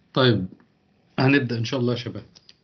طيب هنبدأ إن شاء الله يا شباب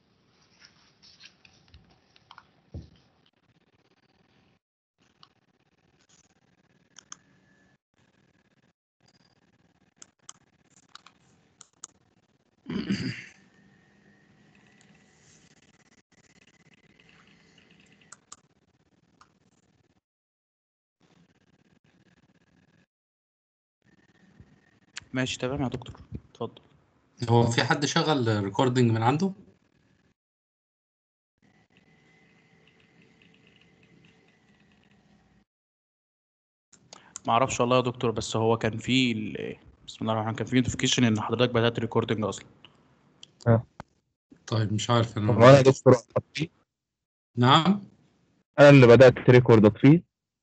ماشي تمام يا دكتور اتفضل هو في حد شغل ريكوردنج من عنده؟ ما اعرفش والله يا دكتور بس هو كان في ال- بسم الله الرحمن الرحيم كان في نوتيفيكيشن ان حضرتك بدأت ريكوردنج اصلا طيب مش عارف طب وانا أنا يا دكتور أطفيه نعم انا اللي بدات ريكورد اطفيه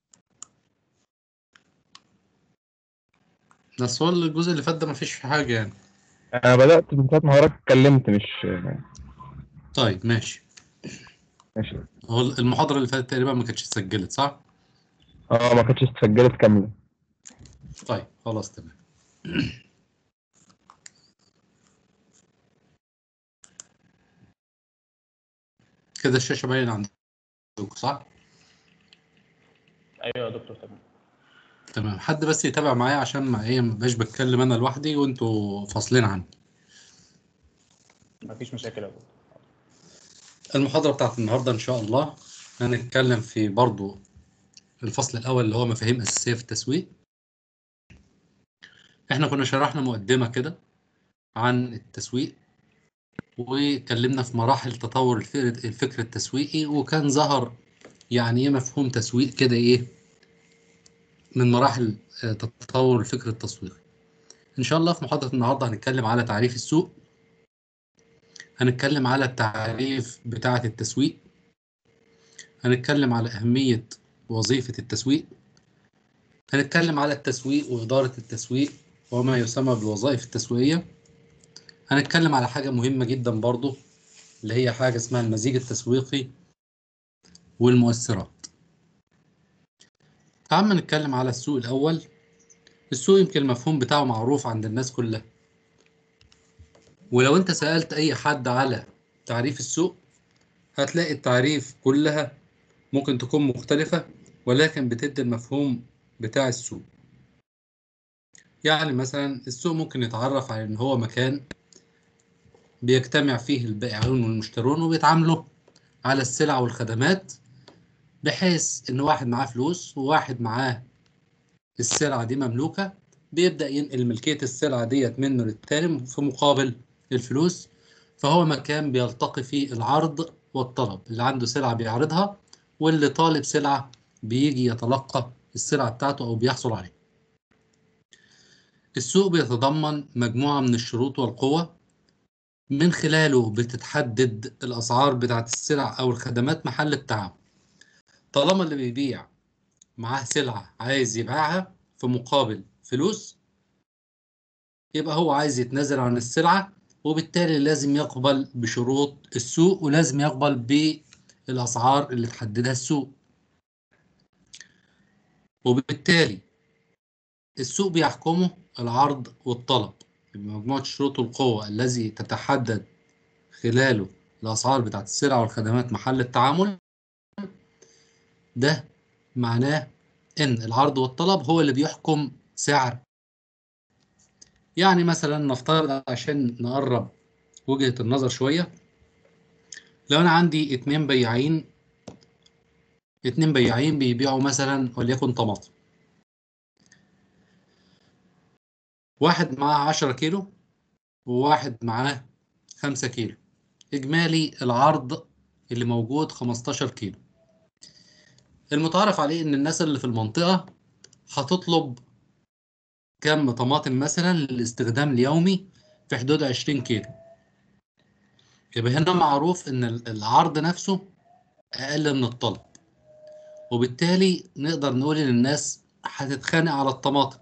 بس هو الجزء اللي فات ده مفيش فيه حاجة يعني انا بدات من ساعه ما حضرتك اتكلمت مش طيب ماشي ماشي هو المحاضرة اللي فاتت تقريبا ما كانتش اتسجلت صح؟ اه ما كانتش اتسجلت كامله طيب خلاص تمام كده الشاشة باينة عندكم صح؟ ايوه يا دكتور تمام تمام حد بس يتابع معايا عشان ما ايه ما بقاش بتكلم انا لوحدي وانتوا فاصلين عني مفيش مشاكل يا دكتور المحاضرة بتاعت النهاردة إن شاء الله هنتكلم في برضو الفصل الأول اللي هو مفاهيم أساسية في التسويق إحنا كنا شرحنا مقدمة كده عن التسويق واتكلمنا في مراحل تطور الفكر الفكر التسويقي وكان ظهر يعني إيه مفهوم تسويق كده إيه من مراحل آه، تطور الفكر التسويقي إن شاء الله في محاضرة النهاردة هنتكلم على تعريف السوق هنتكلم على التعريف بتاعة التسويق هنتكلم على أهمية وظيفة التسويق هنتكلم على التسويق وإدارة التسويق وما يسمى بالوظائف التسويقية هنتكلم على حاجة مهمة جدا برضو اللي هي حاجة اسمها المزيج التسويقي والمؤثرات تعال نتكلم على السوق الأول السوق يمكن المفهوم بتاعه معروف عند الناس كلها ولو انت سألت أي حد على تعريف السوق هتلاقي التعريف كلها ممكن تكون مختلفة ولكن بتدي المفهوم بتاع السوق يعني مثلا السوق ممكن يتعرف على ان هو مكان بيجتمع فيه البائعون والمشترون وبيتعاملوا على السلع والخدمات بحيث ان واحد معاه فلوس وواحد معاه السلعة دي مملوكة بيبدأ ينقل ملكية السلعة ديت منه للتاني في مقابل الفلوس فهو مكان بيلتقي فيه العرض والطلب اللي عنده سلعة بيعرضها واللي طالب سلعة بيجي يتلقى السلعة بتاعته أو بيحصل عليها السوق بيتضمن مجموعة من الشروط والقوة من خلاله بتتحدد الأسعار بتاعت السلع أو الخدمات محل التعامل طالما اللي بيبيع معاه سلعة عايز يبيعها في مقابل فلوس يبقى هو عايز يتنازل عن السلعة وبالتالي لازم يقبل بشروط السوق ولازم يقبل بالأسعار اللي تحددها السوق وبالتالي السوق بيحكمه العرض والطلب بمجموعة الشروط والقوة الذي تتحدد خلاله الأسعار بتاعت السلع والخدمات محل التعامل ده معناه إن العرض والطلب هو اللي بيحكم سعر يعني مثلا نفترض عشان نقرب وجهة النظر شوية لو أنا عندي اتنين بياعين اتنين بياعين بيبيعوا مثلا وليكن طماطم واحد معاه عشرة كيلو وواحد معاه خمسة كيلو إجمالي العرض اللي موجود خمستاشر كيلو المتعارف عليه إن الناس اللي في المنطقة هتطلب كم طماطم مثلا للاستخدام اليومي في حدود 20 كيلو يبقى هنا معروف ان العرض نفسه اقل من الطلب وبالتالي نقدر نقول ان الناس هتتخانق على الطماطم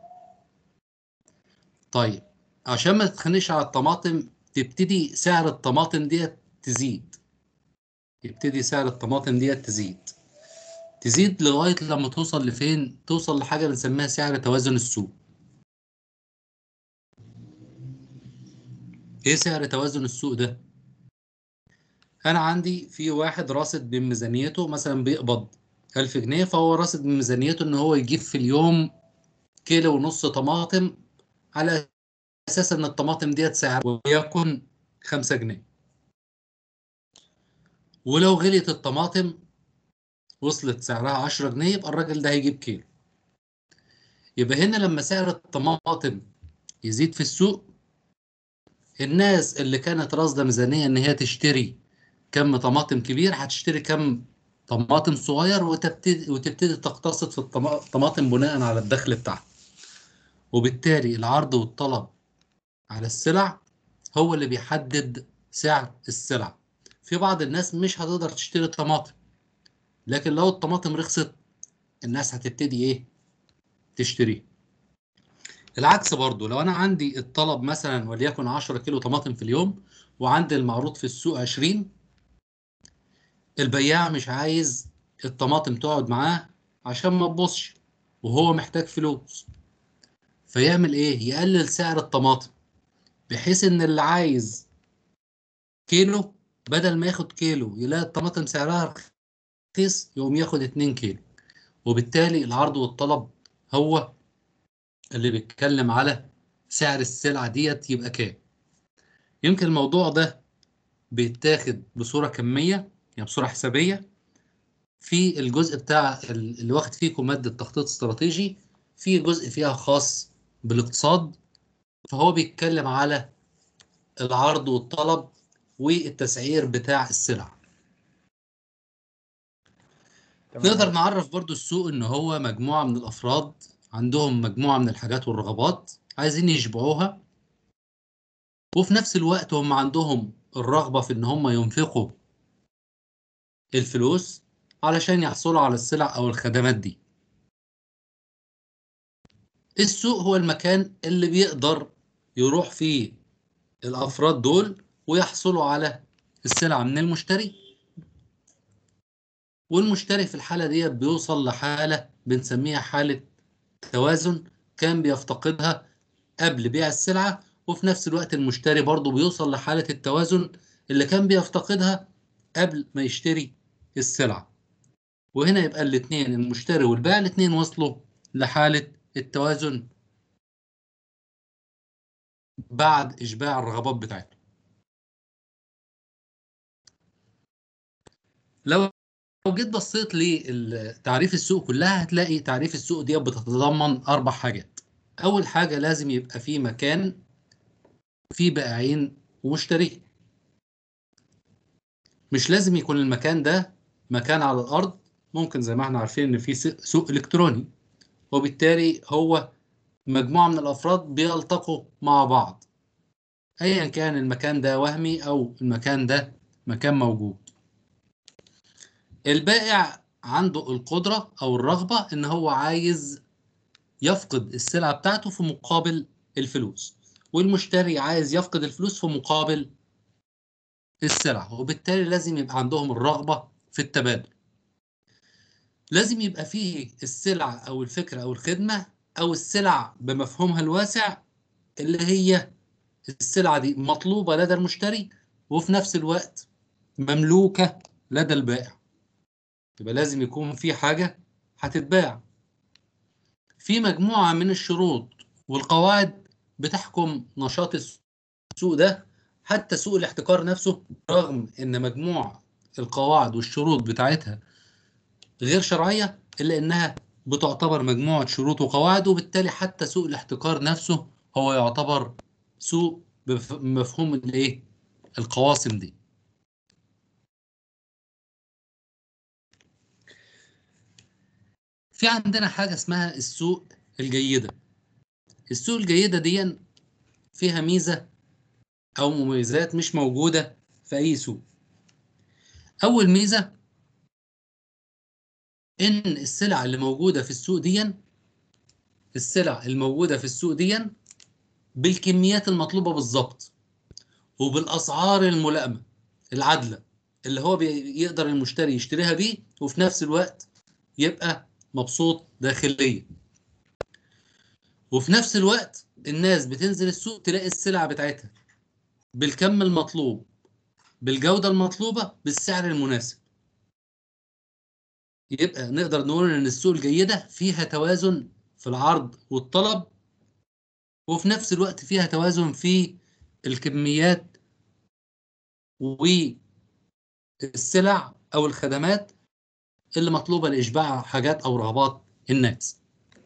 طيب عشان ما تتخانقش على الطماطم تبتدي سعر الطماطم ديت تزيد يبتدي سعر الطماطم ديت تزيد تزيد لغاية لما توصل لفين توصل لحاجة بنسميها سعر توازن السوق ايه سعر توازن السوق ده انا عندي في واحد راصد بميزانيته مثلا بيقبض 1000 جنيه فهو راصد بميزانيته ان هو يجيب في اليوم كيلو ونص طماطم على اساس ان الطماطم ديت سعر وليكن 5 جنيه ولو غليت الطماطم وصلت سعرها 10 جنيه يبقى الراجل ده هيجيب كيلو يبقى هنا لما سعر الطماطم يزيد في السوق الناس اللي كانت راصده ميزانيه ان هي تشتري كم طماطم كبير هتشتري كم طماطم صغير وتبتدي وتبتدي تقتصد في الطماطم بناء على الدخل بتاعها وبالتالي العرض والطلب على السلع هو اللي بيحدد سعر السلع في بعض الناس مش هتقدر تشتري طماطم لكن لو الطماطم رخصت الناس هتبتدي ايه تشتريه العكس برضو لو انا عندي الطلب مثلا وليكن 10 كيلو طماطم في اليوم وعندي المعروض في السوق 20 البياع مش عايز الطماطم تقعد معاه عشان ما تبصش وهو محتاج فلوس فيعمل ايه يقلل سعر الطماطم بحيث ان اللي عايز كيلو بدل ما ياخد كيلو يلاقي الطماطم سعرها رخيص يقوم ياخد 2 كيلو وبالتالي العرض والطلب هو اللي بيتكلم على سعر السلعة ديت يبقى كام يمكن الموضوع ده بيتاخد بصورة كمية يعني بصورة حسابية في الجزء بتاع اللي واخد فيكم مادة تخطيط استراتيجي في جزء فيها خاص بالاقتصاد فهو بيتكلم على العرض والطلب والتسعير بتاع السلع نقدر نعرف برضو السوق ان هو مجموعة من الافراد عندهم مجموعة من الحاجات والرغبات عايزين يشبعوها وفي نفس الوقت هم عندهم الرغبة في ان هم ينفقوا الفلوس علشان يحصلوا على السلع او الخدمات دي السوق هو المكان اللي بيقدر يروح فيه الافراد دول ويحصلوا على السلع من المشتري والمشتري في الحالة دي بيوصل لحالة بنسميها حالة توازن كان بيفتقدها قبل بيع السلعة وفي نفس الوقت المشتري برضه بيوصل لحالة التوازن اللي كان بيفتقدها قبل ما يشتري السلعة وهنا يبقى الاثنين المشتري والبائع الاثنين وصلوا لحالة التوازن بعد إشباع الرغبات بتاعتهم لو جيت بصيت لتعريف السوق كلها هتلاقي تعريف السوق دي بتتضمن أربع حاجات أول حاجة لازم يبقى في مكان فيه بائعين ومشترين مش لازم يكون المكان ده مكان على الأرض ممكن زي ما احنا عارفين إن في سوق إلكتروني وبالتالي هو مجموعة من الأفراد بيلتقوا مع بعض أيا كان المكان ده وهمي أو المكان ده مكان موجود البائع عنده القدرة أو الرغبة إن هو عايز يفقد السلعة بتاعته في مقابل الفلوس والمشتري عايز يفقد الفلوس في مقابل السلعة وبالتالي لازم يبقى عندهم الرغبة في التبادل لازم يبقى فيه السلعة أو الفكرة أو الخدمة أو السلع بمفهومها الواسع اللي هي السلعة دي مطلوبة لدى المشتري وفي نفس الوقت مملوكة لدى البائع يبقى لازم يكون في حاجة هتتباع في مجموعة من الشروط والقواعد بتحكم نشاط السوق ده حتى سوق الاحتكار نفسه رغم ان مجموع القواعد والشروط بتاعتها غير شرعية إلا إنها بتعتبر مجموعة شروط وقواعد وبالتالي حتى سوق الاحتكار نفسه هو يعتبر سوق بمفهوم الايه القواسم دي في عندنا حاجة اسمها السوق الجيدة السوق الجيدة دي فيها ميزة أو مميزات مش موجودة في أي سوق أول ميزة إن السلع اللي موجودة في السوق دي السلع الموجودة في السوق دي بالكميات المطلوبة بالظبط وبالأسعار الملائمة العادلة اللي هو يقدر المشتري يشتريها بيه وفي نفس الوقت يبقى مبسوط داخليا وفي نفس الوقت الناس بتنزل السوق تلاقي السلع بتاعتها بالكم المطلوب بالجودة المطلوبة بالسعر المناسب يبقى نقدر نقول ان السوق الجيدة فيها توازن في العرض والطلب وفي نفس الوقت فيها توازن في الكميات والسلع او الخدمات اللي مطلوبة لإشباع حاجات أو رغبات الناس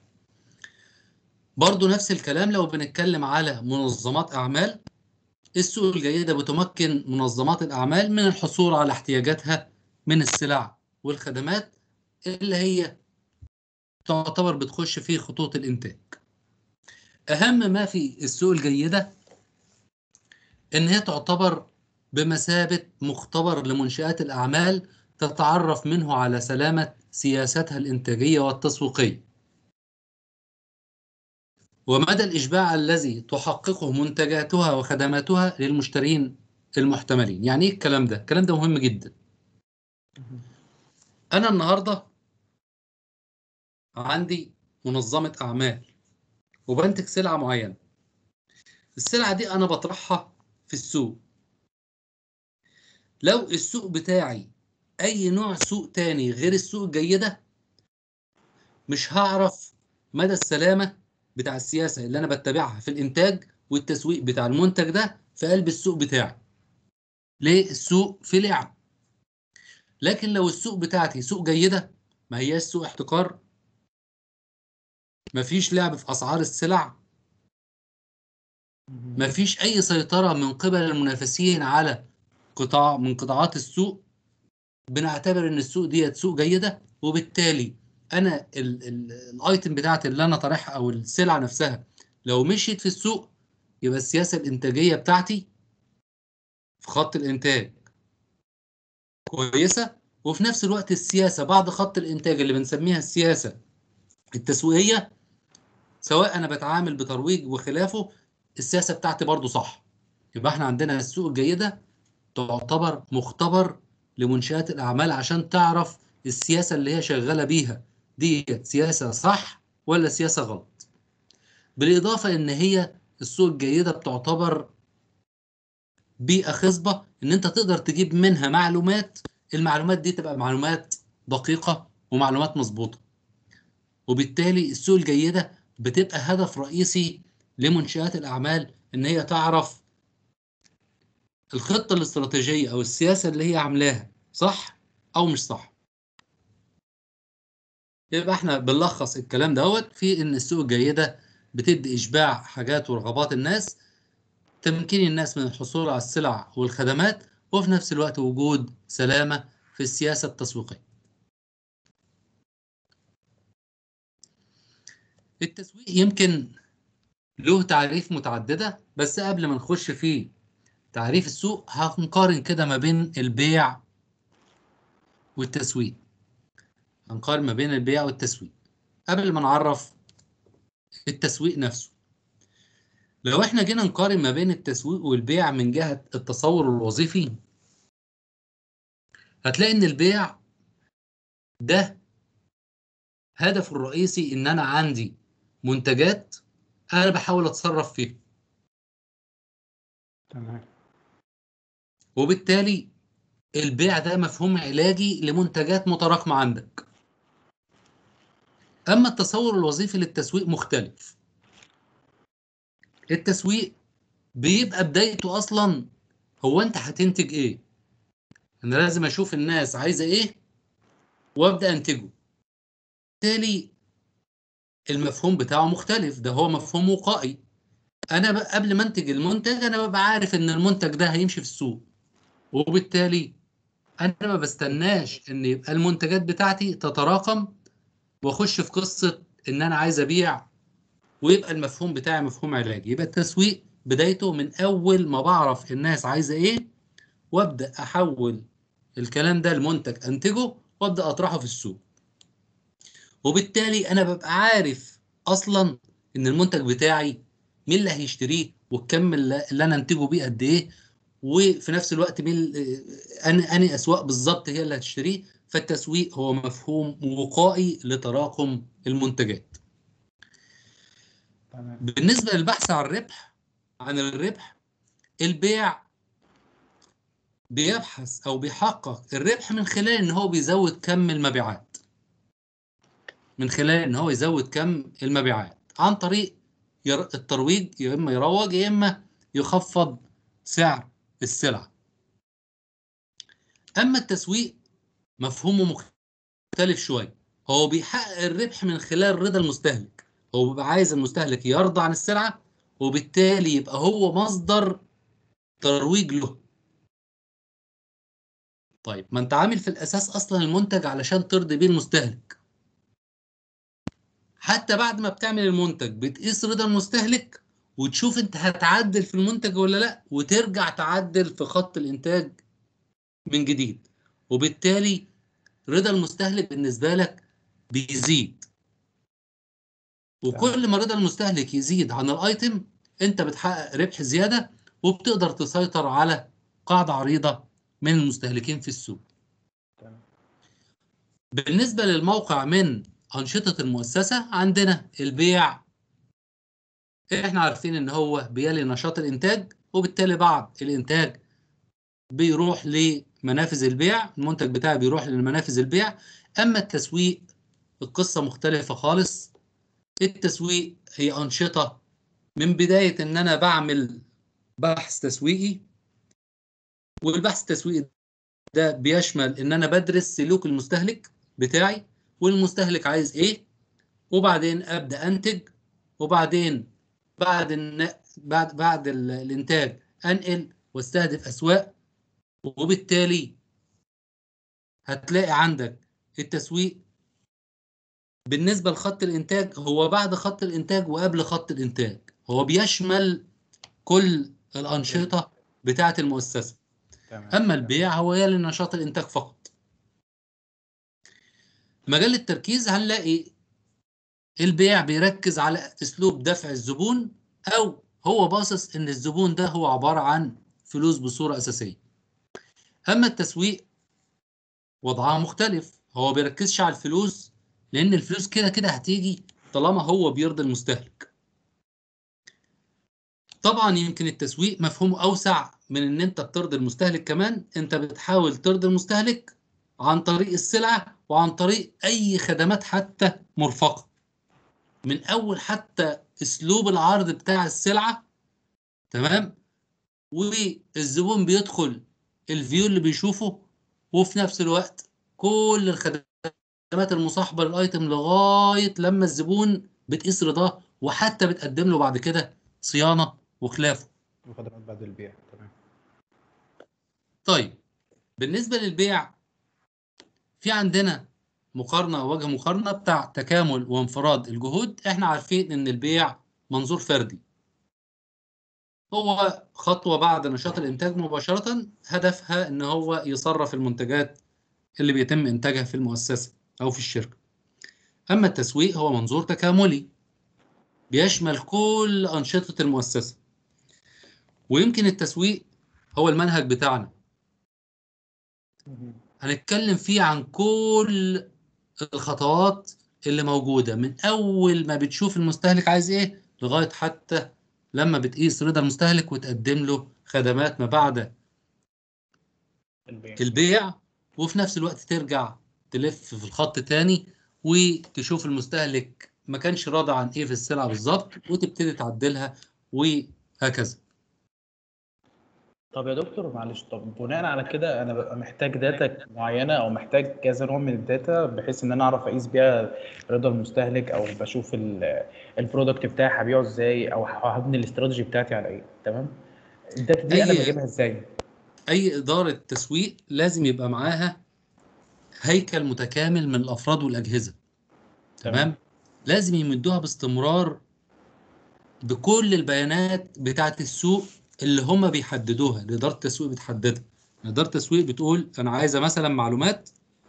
برضو نفس الكلام لو بنتكلم على منظمات أعمال السوق الجيدة بتمكن منظمات الأعمال من الحصول على احتياجاتها من السلع والخدمات اللي هي تعتبر بتخش في خطوط الإنتاج أهم ما في السوق الجيدة إن هي تعتبر بمثابة مختبر لمنشآت الأعمال تتعرف منه على سلامة سياستها الإنتاجية والتسويقية ومدى الإشباع الذي تحققه منتجاتها وخدماتها للمشترين المحتملين يعني إيه الكلام ده؟ الكلام ده مهم جدا أنا النهاردة عندي منظمة أعمال وبنتج سلعة معينة السلعة دي أنا بطرحها في السوق لو السوق بتاعي اي نوع سوق تاني غير السوق الجيده مش هعرف مدى السلامه بتاع السياسه اللي انا بتبعها في الانتاج والتسويق بتاع المنتج ده في قلب السوق بتاعي ليه السوق في لعب لكن لو السوق بتاعتي سوق جيده ما هياش سوق احتكار مفيش لعب في اسعار السلع مفيش اي سيطره من قبل المنافسين على قطاع من قطاعات السوق بنعتبر ان السوق ديت سوق جيده وبالتالي انا الايتم بتاعتي اللي انا طارحها او السلعه نفسها لو مشيت في السوق يبقى السياسه الانتاجيه بتاعتي في خط الانتاج كويسه وفي نفس الوقت السياسه بعد خط الانتاج اللي بنسميها السياسه التسويقيه سواء انا بتعامل بترويج وخلافه السياسه بتاعتي برضو صح يبقى احنا عندنا السوق الجيده تعتبر مختبر لمنشآت الأعمال عشان تعرف السياسة اللي هي شغالة بيها دي سياسة صح ولا سياسة غلط بالإضافة إن هي السوق الجيدة بتعتبر بيئة خصبة إن أنت تقدر تجيب منها معلومات المعلومات دي تبقى معلومات دقيقة ومعلومات مظبوطة وبالتالي السوق الجيدة بتبقى هدف رئيسي لمنشآت الأعمال إن هي تعرف الخطة الاستراتيجية أو السياسة اللي هي عاملاها صح أو مش صح يبقى احنا بنلخص الكلام دوت في إن السوق الجيدة بتدي إشباع حاجات ورغبات الناس تمكين الناس من الحصول على السلع والخدمات وفي نفس الوقت وجود سلامة في السياسة التسويقية التسويق يمكن له تعريف متعددة بس قبل ما نخش في تعريف السوق هنقارن كده ما بين البيع والتسويق هنقارن ما بين البيع والتسويق قبل ما نعرف التسويق نفسه لو احنا جينا نقارن ما بين التسويق والبيع من جهة التصور الوظيفي هتلاقي ان البيع ده هدفه الرئيسي ان انا عندي منتجات انا بحاول اتصرف فيها تمام وبالتالي البيع ده مفهوم علاجي لمنتجات متراكمة عندك أما التصور الوظيفي للتسويق مختلف التسويق بيبقى بدايته أصلا هو أنت هتنتج إيه أنا لازم أشوف الناس عايزة إيه وأبدأ أنتجه بالتالي المفهوم بتاعه مختلف ده هو مفهوم وقائي أنا ب- قبل ما أنتج المنتج أنا ببقى عارف إن المنتج ده هيمشي في السوق وبالتالي انا ما بستناش ان يبقى المنتجات بتاعتي تتراكم واخش في قصه ان انا عايز ابيع ويبقى المفهوم بتاعي مفهوم علاجي يبقى التسويق بدايته من اول ما بعرف الناس عايزه ايه وابدا احول الكلام ده لمنتج انتجه وابدا اطرحه في السوق وبالتالي انا ببقى عارف اصلا ان المنتج بتاعي مين اللي هيشتريه والكم اللي اللي انا انتجه بيه قد ايه وفي نفس الوقت مين اني اني اسواق بالظبط هي اللي هتشتريه فالتسويق هو مفهوم وقائي لتراكم المنتجات تمام بالنسبه للبحث عن الربح عن الربح البيع بيبحث او بيحقق الربح من خلال ان هو بيزود كم المبيعات من خلال ان هو يزود كم المبيعات عن طريق ير- الترويج يا اما يروج يا اما يخفض سعر السلعه اما التسويق مفهومه مختلف شويه هو بيحقق الربح من خلال رضا المستهلك هو بيبقى عايز المستهلك يرضى عن السلعه وبالتالي يبقى هو مصدر ترويج له طيب ما انت عامل في الاساس اصلا المنتج علشان ترضي بيه المستهلك حتى بعد ما بتعمل المنتج بتقيس رضا المستهلك وتشوف انت هتعدل في المنتج ولا لا وترجع تعدل في خط الانتاج من جديد وبالتالي رضا المستهلك بالنسبه لك بيزيد وكل ما رضا المستهلك يزيد عن الايتم انت بتحقق ربح زياده وبتقدر تسيطر على قاعده عريضه من المستهلكين في السوق تمام. بالنسبه للموقع من انشطه المؤسسه عندنا البيع احنا عارفين ان هو بيلي نشاط الانتاج وبالتالي بعد الانتاج بيروح لمنافذ البيع المنتج بتاعي بيروح لمنافذ البيع اما التسويق القصه مختلفه خالص التسويق هي انشطه من بدايه ان انا بعمل بحث تسويقي والبحث التسويقي ده بيشمل ان انا بدرس سلوك المستهلك بتاعي والمستهلك عايز ايه وبعدين ابدا انتج وبعدين بعد الن... بعد بعد ال... الانتاج انقل واستهدف اسواق وبالتالي هتلاقي عندك التسويق بالنسبه لخط الانتاج هو بعد خط الانتاج وقبل خط الانتاج هو بيشمل كل الانشطه بتاعه المؤسسه تمام اما البيع هو يلي نشاط الانتاج فقط مجال التركيز هنلاقي البيع بيركز على اسلوب دفع الزبون او هو باصص ان الزبون ده هو عباره عن فلوس بصوره اساسيه اما التسويق وضعها مختلف هو بيركزش على الفلوس لان الفلوس كده كده هتيجي طالما هو بيرضي المستهلك طبعا يمكن التسويق مفهومه اوسع من ان انت بترضي المستهلك كمان انت بتحاول ترضي المستهلك عن طريق السلعه وعن طريق اي خدمات حتى مرفقه من اول حتى اسلوب العرض بتاع السلعه تمام والزبون بيدخل الفيو اللي بيشوفه وفي نفس الوقت كل الخدمات المصاحبه للايتم لغايه لما الزبون بتقيس رضاه وحتى بتقدم له بعد كده صيانه وخلافه وخدمات بعد البيع تمام طيب بالنسبه للبيع في عندنا مقارنه وجه مقارنه بتاع تكامل وانفراد الجهود احنا عارفين ان البيع منظور فردي هو خطوه بعد نشاط الانتاج مباشره هدفها ان هو يصرف المنتجات اللي بيتم انتاجها في المؤسسه او في الشركه اما التسويق هو منظور تكاملي بيشمل كل انشطه المؤسسه ويمكن التسويق هو المنهج بتاعنا هنتكلم فيه عن كل الخطوات اللي موجودة من أول ما بتشوف المستهلك عايز إيه لغاية حتى لما بتقيس رضا المستهلك وتقدم له خدمات ما بعد البيع البيع وفي نفس الوقت ترجع تلف في الخط تاني وتشوف المستهلك ما كانش راضي عن إيه في السلعة بالظبط وتبتدي تعدلها وهكذا طب يا دكتور معلش طب بناء على كده انا ببقى محتاج داتا معينه او محتاج كذا نوع من الداتا بحيث ان انا اعرف اقيس بيها رضا المستهلك او بشوف ال- البرودكت بتاعي هبيعه ازاي او هبني الاستراتيجي بتاعتي على ايه تمام الداتا دي انا أي- بجيبها ازاي أي إدارة تسويق لازم يبقى معاها هيكل متكامل من الأفراد والأجهزة تمام لازم يمدوها باستمرار بكل البيانات بتاعة السوق اللي هم بيحددوها اللي إدارة التسويق بتحددها إدارة التسويق بتقول أنا عايزة مثلا معلومات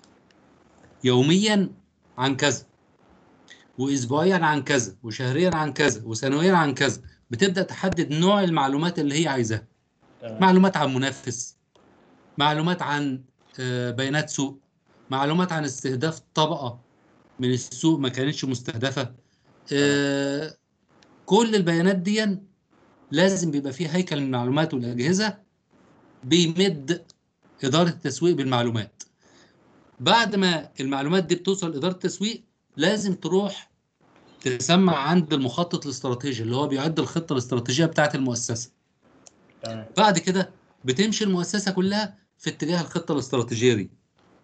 يوميا عن كذا وأسبوعيا عن كذا وشهريا عن كذا وسنويا عن كذا بتبدأ تحدد نوع المعلومات اللي هي عايزاها تمام معلومات عن منافس معلومات عن آه، بيانات سوق معلومات عن استهداف طبقة من السوق ما كانتش مستهدفة آه، كل البيانات دي لازم بيبقى فيه هيكل من المعلومات والاجهزه بيمد اداره التسويق بالمعلومات بعد ما المعلومات دي بتوصل لاداره التسويق لازم تروح تسمع عند المخطط الاستراتيجي اللي هو بيعد الخطه الاستراتيجيه بتاعه المؤسسه تمام بعد كده بتمشي المؤسسه كلها في اتجاه الخطه الاستراتيجيه دي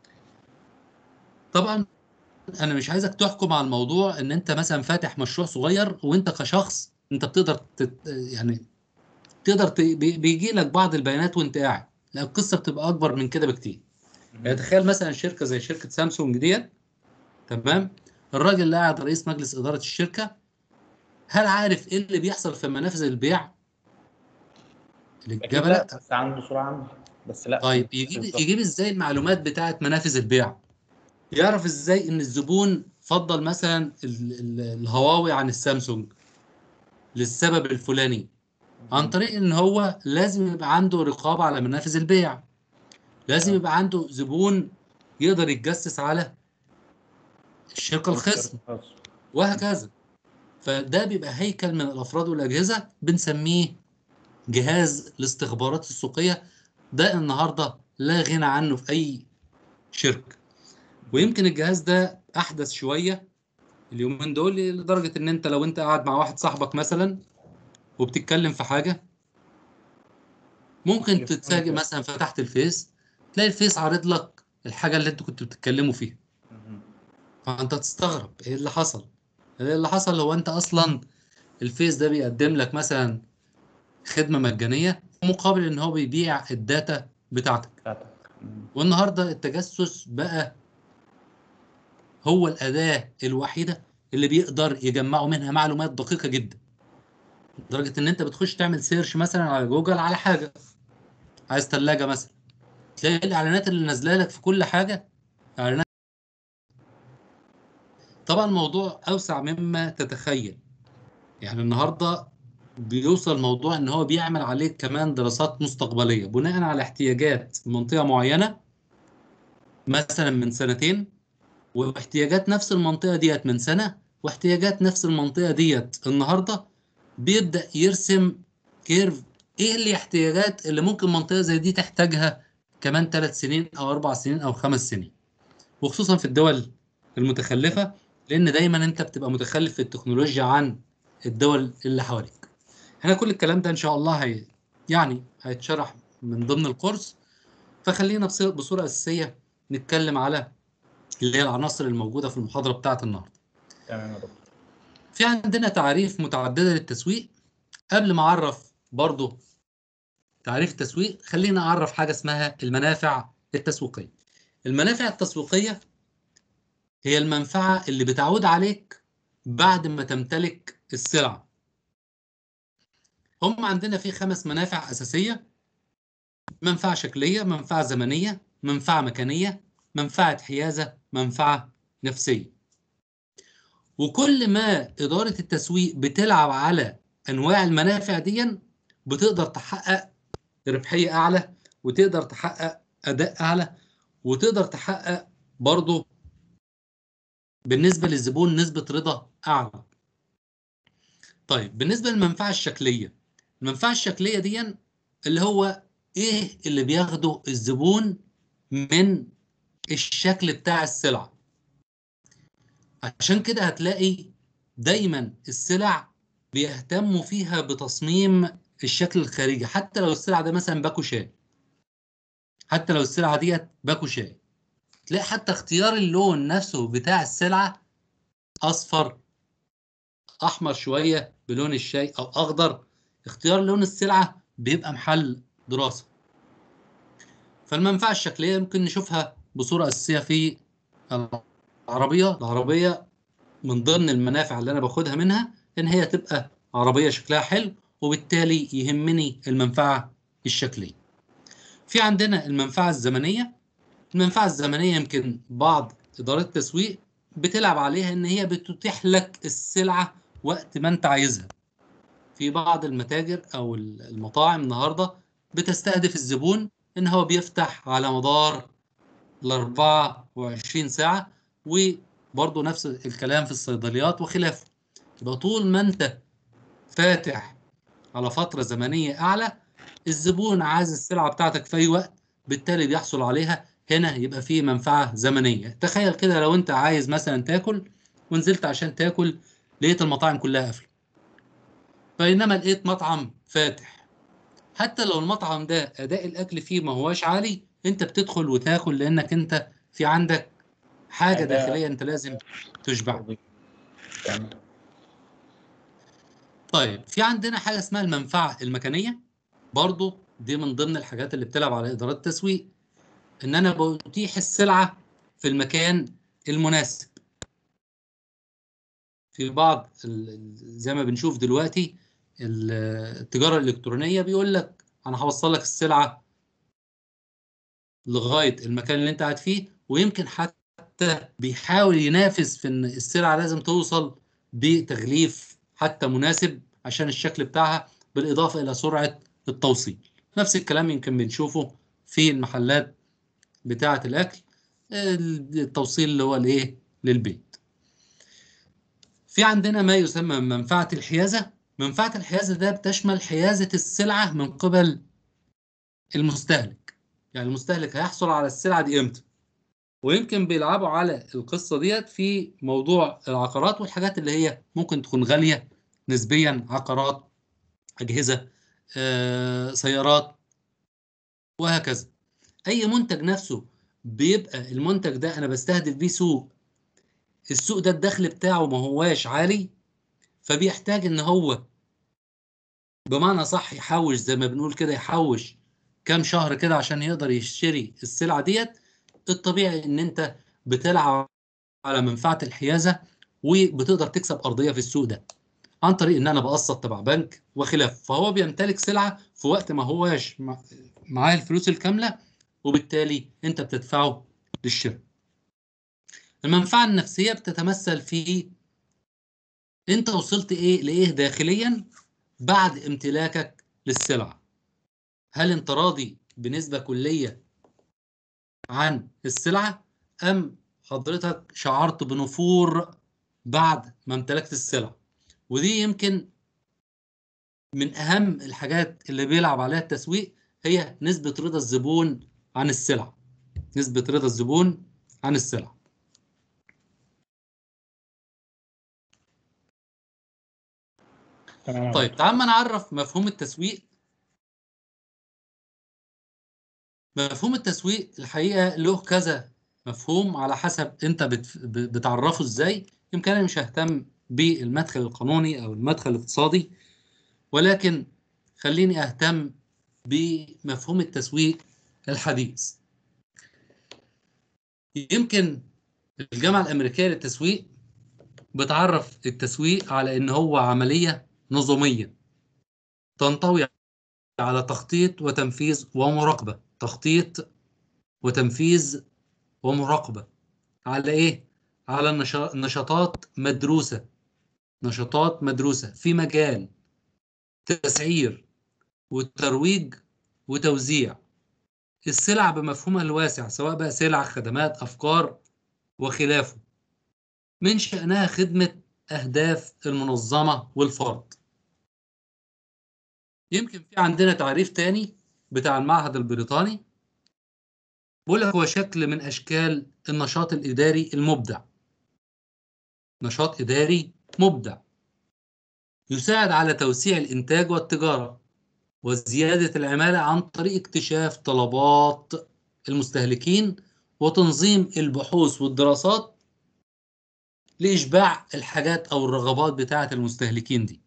طبعا انا مش عايزك تحكم على الموضوع ان انت مثلا فاتح مشروع صغير وانت كشخص انت بتقدر تت يعني تقدر ت... بي- بيجي لك بعض البيانات وانت قاعد لا القصه بتبقى اكبر من كده بكتير يعني تخيل مثلا شركه زي شركه سامسونج ديت تمام الراجل اللي قاعد رئيس مجلس اداره الشركه هل عارف ايه اللي بيحصل في منافذ البيع اكيد الاجابه لا لا بس عنده صوره عامه بس لا طيب يجيب بالظبط. يجيب ازاي المعلومات بتاعت منافذ البيع يعرف ازاي ان الزبون فضل مثلا ال- ال- الهواوي عن السامسونج للسبب الفلاني عن طريق ان هو لازم يبقى عنده رقابة على منافذ البيع لازم يبقى عنده زبون يقدر يتجسس على الشركة الخصم خلاص. وهكذا فده بيبقى هيكل من الافراد والاجهزه بنسميه جهاز الاستخبارات السوقيه ده النهارده لا غنى عنه في اي شركه ويمكن الجهاز ده احدث شويه اليومين دول لدرجه ان انت لو انت قاعد مع واحد صاحبك مثلا وبتتكلم في حاجه ممكن تليفون تتفاجئ كده. مثلا فتحت الفيس تلاقي الفيس عارض لك الحاجه اللي انتوا كنتوا بتتكلموا فيها مهم. فانت تستغرب ايه اللي حصل اللي حصل هو انت اصلا الفيس ده بيقدم لك مثلا خدمه مجانيه مقابل ان هو بيبيع الداتا بتاعتك بتاعتك مم. والنهارده التجسس بقى هو الاداه الوحيده اللي بيقدر يجمعوا منها معلومات دقيقه جدا لدرجه ان انت بتخش تعمل سيرش مثلا على جوجل على حاجه عايز ثلاجه مثلا تلاقي الاعلانات اللي نازله لك في كل حاجه اعلانات طبعا الموضوع اوسع مما تتخيل يعني النهارده بيوصل موضوع ان هو بيعمل عليه كمان دراسات مستقبليه بناء على احتياجات منطقه معينه مثلا من سنتين واحتياجات نفس المنطقه ديت من سنه واحتياجات نفس المنطقه ديت النهارده بيبدا يرسم كيرف ايه الاحتياجات اللي ممكن منطقه زي دي تحتاجها كمان ثلاث سنين او اربع سنين او خمس سنين وخصوصا في الدول المتخلفه لان دايما انت بتبقى متخلف في التكنولوجيا عن الدول اللي حواليك احنا كل الكلام ده ان شاء الله هي يعني هيتشرح من ضمن الكورس فخلينا بص- بصوره اساسيه نتكلم على اللي هي العناصر الموجوده في المحاضره بتاعه النهارده تمام يا دكتور في عندنا تعريف متعدده للتسويق قبل ما اعرف برضو تعريف التسويق خلينا اعرف حاجه اسمها المنافع التسويقيه المنافع التسويقيه هي المنفعه اللي بتعود عليك بعد ما تمتلك السلعه هم عندنا في خمس منافع اساسيه منفعه شكليه منفعه زمنيه منفعه مكانيه منفعه حيازه منفعه نفسيه وكل ما اداره التسويق بتلعب على انواع المنافع دي بتقدر تحقق ربحيه اعلى وتقدر تحقق اداء اعلى وتقدر تحقق برضه بالنسبه للزبون نسبه رضا اعلى طيب بالنسبه للمنفعه الشكليه المنفعه الشكليه دي اللي هو ايه اللي بياخده الزبون من الشكل بتاع السلعه عشان كده هتلاقي دايما السلع بيهتموا فيها بتصميم الشكل الخارجي حتى لو السلعه ده مثلا باكو شاي حتى لو السلعه ديت باكو شاي تلاقي حتى اختيار اللون نفسه بتاع السلعه اصفر احمر شويه بلون الشاي او اخضر اختيار لون السلعه بيبقى محل دراسه فالمنفعه الشكليه يمكن نشوفها بصوره اساسيه في العربيه العربيه من ضمن المنافع اللي انا باخدها منها ان هي تبقى عربيه شكلها حلو وبالتالي يهمني المنفعه الشكليه في عندنا المنفعه الزمنيه المنفعه الزمنيه يمكن بعض ادارات التسويق بتلعب عليها ان هي بتتيح لك السلعه وقت ما انت عايزها في بعض المتاجر او المطاعم النهارده بتستهدف الزبون ان هو بيفتح على مدار ال 24 ساعه وبرضه نفس الكلام في الصيدليات وخلافه يبقى طول ما انت فاتح على فتره زمنيه اعلى الزبون عايز السلعه بتاعتك في اي وقت بالتالي بيحصل عليها هنا يبقى فيه منفعه زمنيه تخيل كده لو انت عايز مثلا تاكل ونزلت عشان تاكل لقيت المطاعم كلها قافله بينما لقيت مطعم فاتح حتى لو المطعم ده اداء الاكل فيه ما هواش عالي انت بتدخل وتاكل لانك انت في عندك حاجه حاجة- داخليه انت لازم تشبعها تمام طيب في عندنا حاجه اسمها المنفعه المكانيه برضو دي من ضمن الحاجات اللي بتلعب على ادارات التسويق ان انا بتيح السلعه في المكان المناسب في بعض ال- ال- زي ما بنشوف دلوقتي ال- التجاره الالكترونيه بيقول لك انا هوصل لك السلعه لغايه المكان اللي انت قاعد فيه ويمكن حتى بيحاول ينافس في ان السلعه لازم توصل بتغليف حتى مناسب عشان الشكل بتاعها بالاضافه الى سرعه التوصيل نفس الكلام يمكن بنشوفه في المحلات بتاعه الاكل التوصيل اللي هو الايه للبيت في عندنا ما يسمى منفعه الحيازه منفعه الحيازه ده بتشمل حيازه السلعه من قبل المستهلك يعني المستهلك هيحصل على السلعه دي امتى ويمكن بيلعبوا على القصه ديت في موضوع العقارات والحاجات اللي هي ممكن تكون غاليه نسبيا عقارات اجهزه آه، سيارات وهكذا اي منتج نفسه بيبقى المنتج ده انا بستهدف بيه سوق السوق ده الدخل بتاعه ما هواش عالي فبيحتاج ان هو بمعنى صح يحوش زي ما بنقول كده يحوش كام شهر كده عشان يقدر يشتري السلعه ديت الطبيعي ان انت بتلعب على منفعه الحيازه وبتقدر تكسب ارضيه في السوق ده عن طريق ان انا بقسط تبع بنك وخلافه فهو بيمتلك سلعه في وقت ما هواش مع- معاه الفلوس الكامله وبالتالي انت بتدفعه للشراء المنفعه النفسيه بتتمثل في انت وصلت ايه لايه داخليا بعد امتلاكك للسلعه هل انت راضي بنسبه كليه عن السلعه ام حضرتك شعرت بنفور بعد ما امتلكت السلعه ودي يمكن من اهم الحاجات اللي بيلعب عليها التسويق هي نسبه رضا الزبون عن السلعه نسبه رضا الزبون عن السلعه تمام طيب تعال ما نعرف مفهوم التسويق مفهوم التسويق الحقيقة له كذا مفهوم على حسب انت بت- ب- بتعرفه ازاي يمكن انا مش ههتم بالمدخل القانوني او المدخل الاقتصادي ولكن خليني اهتم بمفهوم التسويق الحديث يمكن الجامعة الأمريكية للتسويق بتعرف التسويق على إن هو عملية نظامية تنطوي على تخطيط وتنفيذ ومراقبة تخطيط وتنفيذ ومراقبة على إيه؟ على النشا- نشاطات مدروسة نشاطات مدروسة في مجال تسعير وترويج وتوزيع السلع بمفهومها الواسع سواء بقى سلع خدمات أفكار وخلافه من شأنها خدمة أهداف المنظمة والفرد يمكن في عندنا تعريف تاني بتاع المعهد البريطاني بيقول لك هو شكل من أشكال النشاط الإداري المبدع نشاط إداري مبدع يساعد على توسيع الإنتاج والتجارة وزيادة العمالة عن طريق اكتشاف طلبات المستهلكين وتنظيم البحوث والدراسات لإشباع الحاجات أو الرغبات بتاعة المستهلكين دي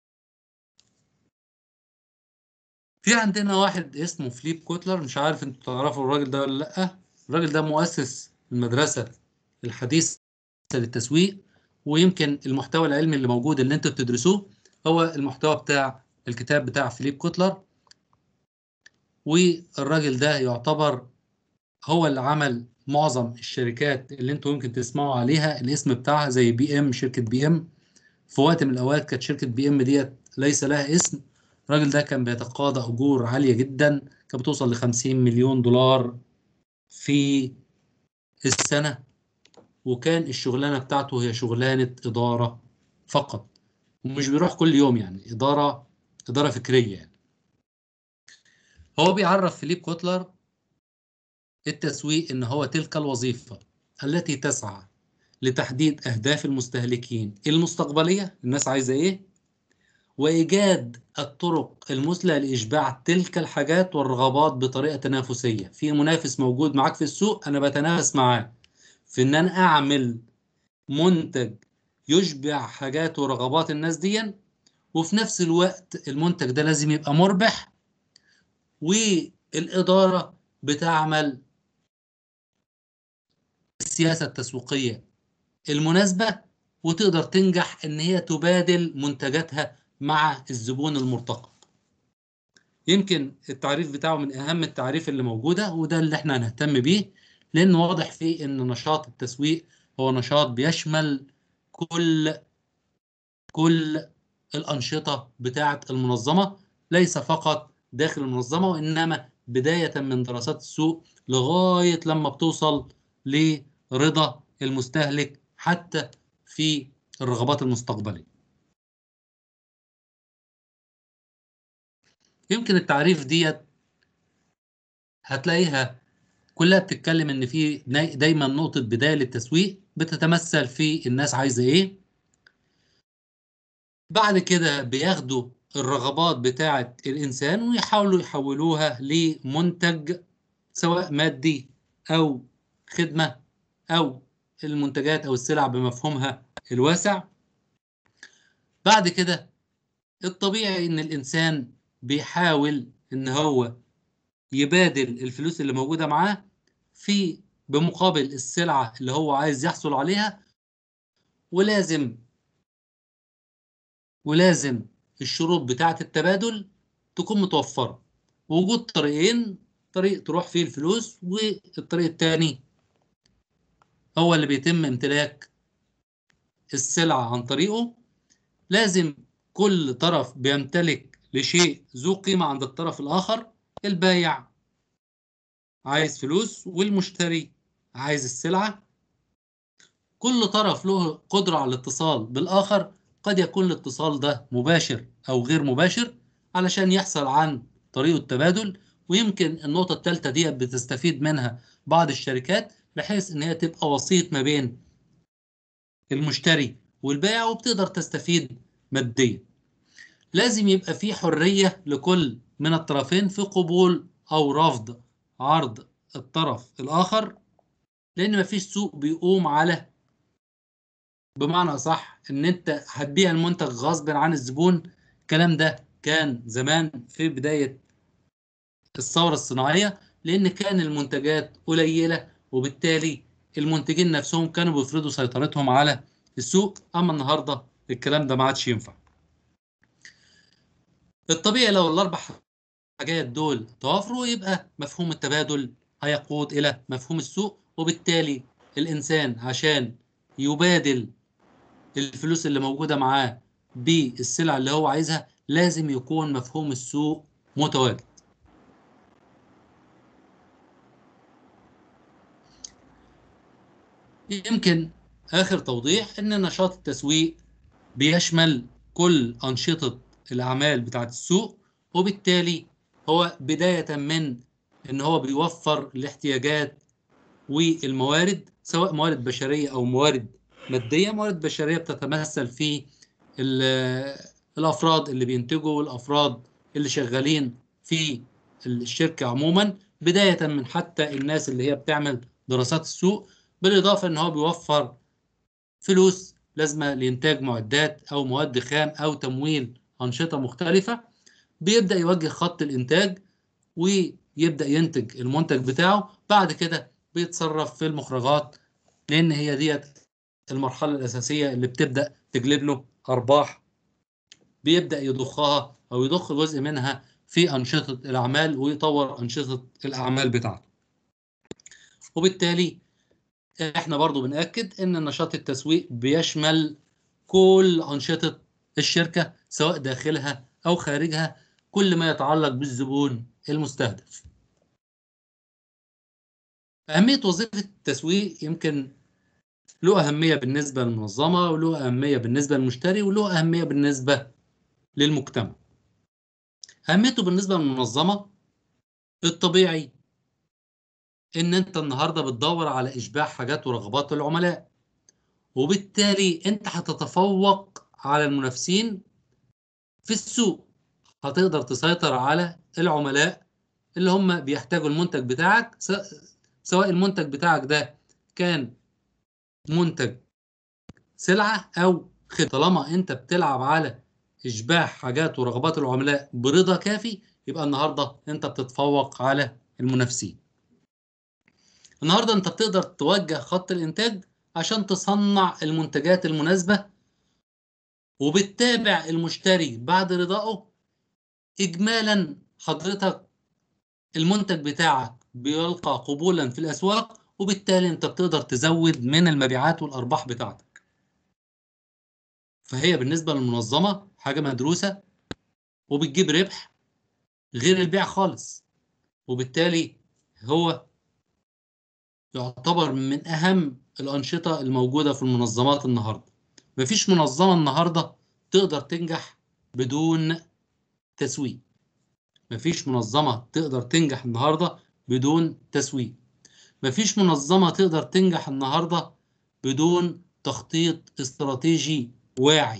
في عندنا واحد اسمه فليب كوتلر مش عارف انتوا تعرفوا الراجل ده ولا لأ الراجل ده مؤسس المدرسة الحديثة للتسويق ويمكن المحتوى العلمي اللي موجود اللي انتوا بتدرسوه هو المحتوى بتاع الكتاب بتاع فليب كوتلر والراجل ده يعتبر هو اللي عمل معظم الشركات اللي انتوا يمكن تسمعوا عليها الاسم بتاعها زي بي ام شركة بي ام في وقت من الاوقات كانت شركة بي ام ديت ليس لها اسم الراجل ده كان بيتقاضى اجور عالية جدا كانت بتوصل ل 50 مليون دولار في السنة وكان الشغلانة بتاعته هي شغلانة إدارة فقط ومش بيروح كل يوم يعني إدارة إدارة فكرية يعني. هو بيعرف فيليب كوتلر التسويق إن هو تلك الوظيفة التي تسعى لتحديد أهداف المستهلكين المستقبلية الناس عايزة إيه وإيجاد الطرق المثلى لإشباع تلك الحاجات والرغبات بطريقة تنافسية في منافس موجود معاك في السوق أنا بتنافس معاه في إن أنا أعمل منتج يشبع حاجات ورغبات الناس دي وفي نفس الوقت المنتج ده لازم يبقى مربح والإدارة بتعمل السياسة التسويقية المناسبة وتقدر تنجح إن هي تبادل منتجاتها مع الزبون المرتقب يمكن التعريف بتاعه من أهم التعريف اللي موجودة وده اللي احنا هنهتم بيه لأن واضح فيه إن نشاط التسويق هو نشاط بيشمل كل كل الأنشطة بتاعة المنظمة ليس فقط داخل المنظمة وإنما بداية من دراسات السوق لغاية لما بتوصل لرضا المستهلك حتى في الرغبات المستقبلية يمكن التعريف ديت هتلاقيها كلها بتتكلم ان في دايما نقطة بداية للتسويق بتتمثل في الناس عايزة ايه بعد كده بياخدوا الرغبات بتاعة الإنسان ويحاولوا يحولوها لمنتج سواء مادي أو خدمة أو المنتجات أو السلع بمفهومها الواسع بعد كده الطبيعي إن الإنسان بيحاول إن هو يبادل الفلوس اللي موجودة معاه في بمقابل السلعة اللي هو عايز يحصل عليها ولازم ولازم الشروط بتاعة التبادل تكون متوفرة وجود طريقين طريق تروح فيه الفلوس والطريق الثاني هو اللي بيتم امتلاك السلعة عن طريقه لازم كل طرف بيمتلك لشيء ذو قيمة عند الطرف الآخر البايع عايز فلوس والمشتري عايز السلعة كل طرف له قدرة على الاتصال بالآخر قد يكون الاتصال ده مباشر أو غير مباشر علشان يحصل عن طريق التبادل ويمكن النقطة الثالثة دي بتستفيد منها بعض الشركات بحيث إن هي تبقى وسيط ما بين المشتري والبائع وبتقدر تستفيد ماديا لازم يبقى في حرية لكل من الطرفين في قبول أو رفض عرض الطرف الآخر لأن مفيش سوق بيقوم على بمعنى صح إن أنت هتبيع المنتج غصب عن الزبون الكلام ده كان زمان في بداية الثورة الصناعية لأن كان المنتجات قليلة وبالتالي المنتجين نفسهم كانوا بيفرضوا سيطرتهم على السوق أما النهاردة الكلام ده ما عادش ينفع الطبيعي لو الأربع حاجات دول توافروا يبقى مفهوم التبادل هيقود إلى مفهوم السوق وبالتالي الإنسان عشان يبادل الفلوس اللي موجودة معاه بالسلع اللي هو عايزها لازم يكون مفهوم السوق متواجد يمكن آخر توضيح إن نشاط التسويق بيشمل كل أنشطة الأعمال بتاعة السوق وبالتالي هو بداية من إن هو بيوفر الاحتياجات والموارد سواء موارد بشرية أو موارد مادية موارد بشرية بتتمثل في الأفراد اللي بينتجوا والأفراد اللي شغالين في الشركة عموما بداية من حتى الناس اللي هي بتعمل دراسات السوق بالإضافة إن هو بيوفر فلوس لازمة لإنتاج معدات أو مواد خام أو تمويل أنشطة مختلفة بيبدأ يوجه خط الإنتاج ويبدأ ينتج المنتج بتاعه بعد كده بيتصرف في المخرجات لأن هي ديت المرحلة الأساسية اللي بتبدأ تجلب له أرباح بيبدأ يضخها أو يضخ جزء منها في أنشطة الأعمال ويطور أنشطة الأعمال بتاعته وبالتالي احنا برضو بنأكد ان نشاط التسويق بيشمل كل أنشطة الشركة سواء داخلها أو خارجها كل ما يتعلق بالزبون المستهدف أهمية وظيفة التسويق يمكن له أهمية بالنسبة للمنظمة وله أهمية بالنسبة للمشتري وله أهمية بالنسبة للمجتمع اهميته بالنسبه للمنظمه الطبيعي ان انت النهارده بتدور على اشباع حاجات ورغبات العملاء وبالتالي انت هتتفوق على المنافسين في السوق هتقدر تسيطر على العملاء اللي هم بيحتاجوا المنتج بتاعك س- سواء المنتج بتاعك ده كان منتج سلعة أو خدمة طالما أنت بتلعب على إشباع حاجات ورغبات العملاء برضا كافي يبقى النهاردة أنت بتتفوق على المنافسين النهاردة أنت بتقدر توجه خط الإنتاج عشان تصنع المنتجات المناسبة وبتتابع المشتري بعد رضائه إجمالا حضرتك المنتج بتاعك بيلقى قبولا في الأسواق وبالتالي أنت بتقدر تزود من المبيعات والأرباح بتاعتك فهي بالنسبة للمنظمة حاجة مدروسة وبتجيب ربح غير البيع خالص وبالتالي هو يعتبر من أهم الأنشطة الموجودة في المنظمات النهاردة مفيش منظمة النهاردة تقدر تنجح بدون تسويق مفيش منظمة تقدر تنجح النهاردة بدون تسويق مفيش منظمة تقدر تنجح النهاردة بدون تخطيط استراتيجي واعي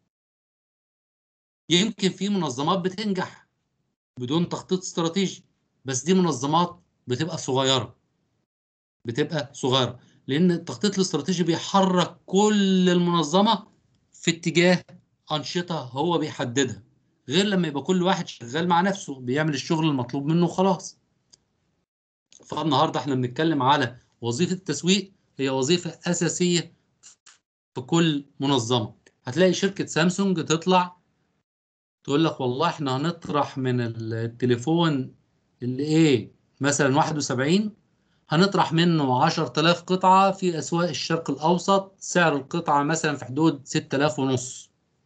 يمكن في منظمات بتنجح بدون تخطيط استراتيجي بس دي منظمات بتبقى صغيرة بتبقى صغيرة لأن التخطيط الاستراتيجي بيحرك كل المنظمة في اتجاه أنشطة هو بيحددها غير لما يبقى كل واحد شغال مع نفسه بيعمل الشغل المطلوب منه وخلاص فالنهارده احنا بنتكلم على وظيفة التسويق هي وظيفة أساسية في كل منظمة هتلاقي شركة سامسونج تطلع تقول لك والله احنا هنطرح من التليفون اللي ايه مثلا 71 هنطرح منه 10000 قطعة في أسواق الشرق الأوسط سعر القطعة مثلا في حدود 6000 ونص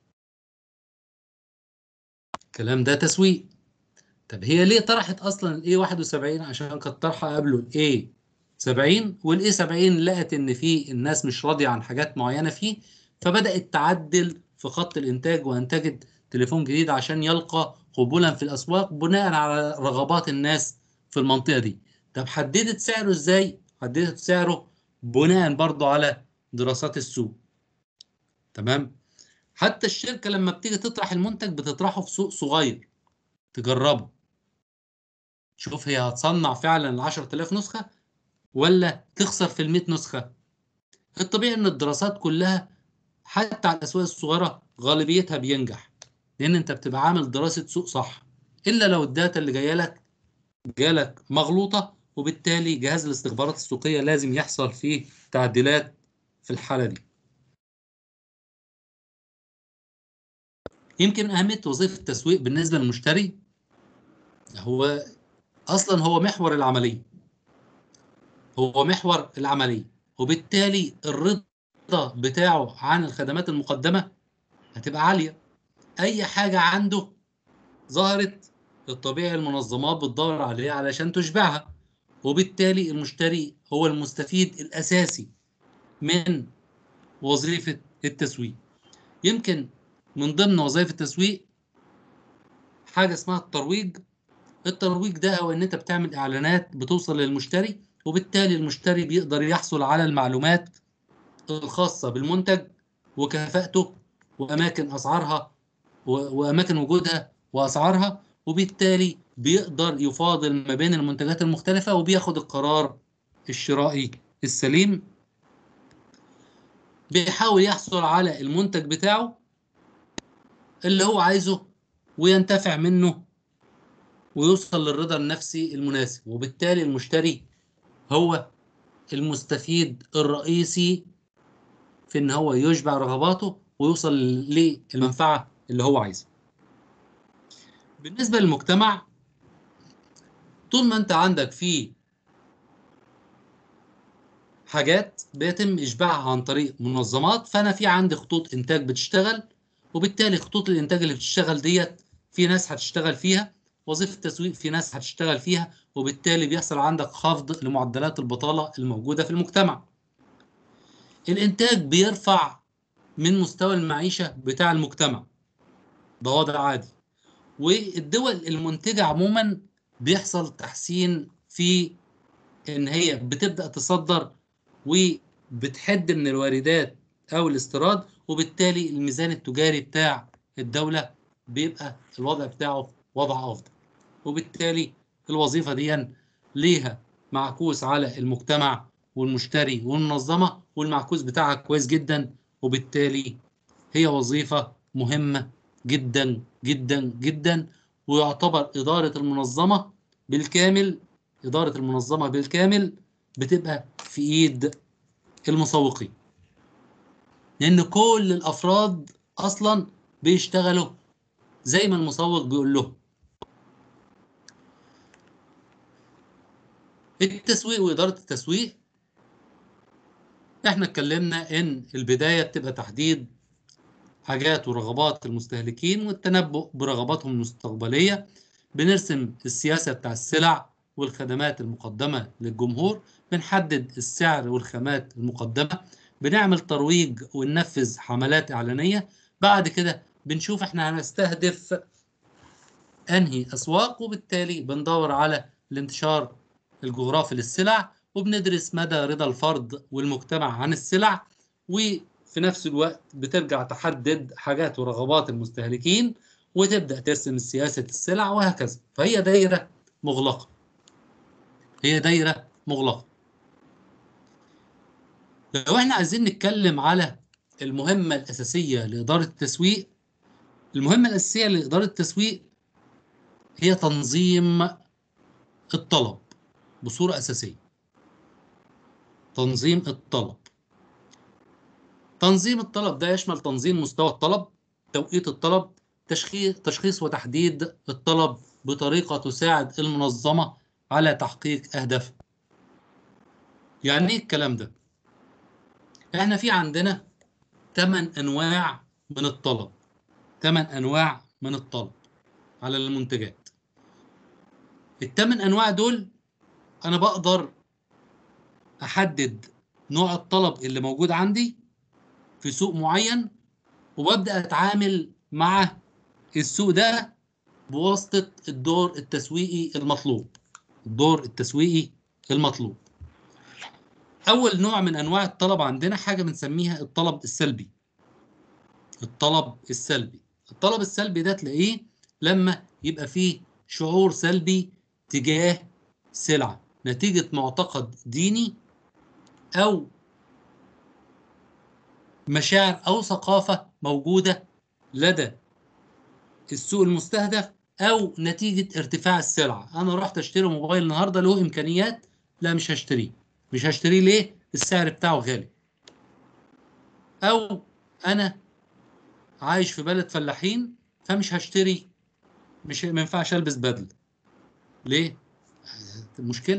الكلام ده تسويق طب هي ليه طرحت اصلا الاي 71 عشان كانت طرحه قبله الاي 70 والاي 70 لقت ان في الناس مش راضيه عن حاجات معينه فيه فبدات تعدل في خط الانتاج وانتجت تليفون جديد عشان يلقى قبولا في الاسواق بناء على رغبات الناس في المنطقه دي طب حددت سعره ازاي حددت سعره بناء برضه على دراسات السوق تمام حتى الشركه لما بتيجي تطرح المنتج بتطرحه في سوق صغير تجربه شوف هي هتصنع فعلا ال 10000 نسخة ولا تخسر في ال 100 نسخة الطبيعي ان الدراسات كلها حتى على الاسواق الصغيرة غالبيتها بينجح لان انت بتبقى عامل دراسة سوق صح الا لو الداتا اللي جايه لك جالك مغلوطة وبالتالي جهاز الاستخبارات السوقية لازم يحصل فيه تعديلات في الحالة دي يمكن أهمية وظيفة التسويق بالنسبة للمشتري هو اصلا هو محور العمليه هو محور العمليه وبالتالي الرضا بتاعه عن الخدمات المقدمه هتبقى عاليه اي حاجه عنده ظهرت الطبيعي المنظمات بتدور عليها علشان تشبعها وبالتالي المشتري هو المستفيد الاساسي من وظيفه التسويق يمكن من ضمن وظائف التسويق حاجه اسمها الترويج الترويج ده هو ان انت بتعمل اعلانات بتوصل للمشتري وبالتالي المشتري بيقدر يحصل على المعلومات الخاصة بالمنتج وكفاءته واماكن اسعارها واماكن وجودها واسعارها وبالتالي بيقدر يفاضل ما بين المنتجات المختلفة وبياخد القرار الشرائي السليم بيحاول يحصل على المنتج بتاعه اللي هو عايزه وينتفع منه ويوصل للرضا النفسي المناسب وبالتالي المشتري هو المستفيد الرئيسي في ان هو يشبع رغباته ويوصل للمنفعة اللي هو عايزها بالنسبة للمجتمع طول ما انت عندك فيه حاجات بيتم اشباعها عن طريق منظمات فانا في عندي خطوط انتاج بتشتغل وبالتالي خطوط الانتاج اللي بتشتغل ديت في ناس هتشتغل فيها وظيفة التسويق في ناس هتشتغل فيها وبالتالي بيحصل عندك خفض لمعدلات البطالة الموجودة في المجتمع الإنتاج بيرفع من مستوى المعيشة بتاع المجتمع ده وضع عادي والدول المنتجة عموما بيحصل تحسين في ان هي بتبدأ تصدر وبتحد من الواردات او الاستيراد وبالتالي الميزان التجاري بتاع الدولة بيبقى الوضع بتاعه وضع افضل وبالتالي الوظيفة دي ليها معكوس على المجتمع والمشتري والمنظمة والمعكوس بتاعها كويس جدا وبالتالي هي وظيفة مهمة جدا جدا جدا ويعتبر إدارة المنظمة بالكامل إدارة المنظمة بالكامل بتبقى في إيد المسوقين لأن كل الأفراد أصلا بيشتغلوا زي ما المسوق بيقول لهم التسويق وإدارة التسويق احنا اتكلمنا ان البداية بتبقى تحديد حاجات ورغبات المستهلكين والتنبؤ برغباتهم المستقبلية بنرسم السياسة بتاع السلع والخدمات المقدمة للجمهور بنحدد السعر والخامات المقدمة بنعمل ترويج وننفذ حملات إعلانية بعد كده بنشوف احنا هنستهدف انهي اسواق وبالتالي بندور على الانتشار الجغرافي للسلع وبندرس مدى رضا الفرد والمجتمع عن السلع وفي نفس الوقت بترجع تحدد حاجات ورغبات المستهلكين وتبدأ ترسم سياسة السلع وهكذا فهي دايرة مغلقة هي دايرة مغلقة لو احنا عايزين نتكلم على المهمة الأساسية لإدارة التسويق المهمة الأساسية لإدارة التسويق هي تنظيم الطلب بصورة أساسية تنظيم الطلب تنظيم الطلب ده يشمل تنظيم مستوى الطلب توقيت الطلب تشخيص تشخيص وتحديد الطلب بطريقة تساعد المنظمة على تحقيق أهدافها يعني إيه الكلام ده؟ إحنا في عندنا ثمان أنواع من الطلب ثمان أنواع من الطلب على المنتجات الثمان أنواع دول أنا بقدر أحدد نوع الطلب اللي موجود عندي في سوق معين وببدأ أتعامل مع السوق ده بواسطة الدور التسويقي المطلوب الدور التسويقي المطلوب أول نوع من أنواع الطلب عندنا حاجة بنسميها الطلب السلبي الطلب السلبي الطلب السلبي ده تلاقيه لما يبقى فيه شعور سلبي تجاه سلعة نتيجة معتقد ديني أو مشاعر أو ثقافة موجودة لدى السوق المستهدف أو نتيجة ارتفاع السلعة أنا رحت أشتري موبايل النهاردة له إمكانيات لا مش هشتريه مش هشتريه ليه؟ السعر بتاعه غالي أو أنا عايش في بلد فلاحين فمش هشتري مش ما ينفعش البس بدله ليه مشكله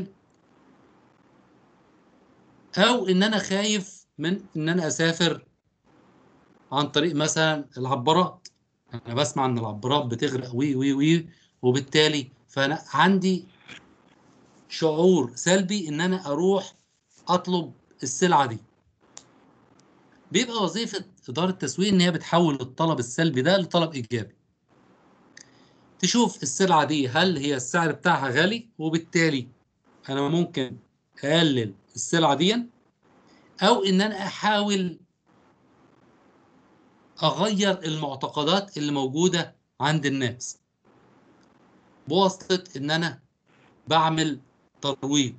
او ان انا خايف من ان انا اسافر عن طريق مثلا العبارات انا بسمع ان العبارات بتغرق وي وي وي وبالتالي فانا عندي شعور سلبي ان انا اروح اطلب السلعه دي بيبقى وظيفه اداره التسويق ان هي بتحول الطلب السلبي ده لطلب ايجابي تشوف السلعه دي هل هي السعر بتاعها غالي وبالتالي انا ممكن اقلل السلعه دي او ان انا احاول اغير المعتقدات اللي موجوده عند الناس بواسطه ان انا بعمل ترويج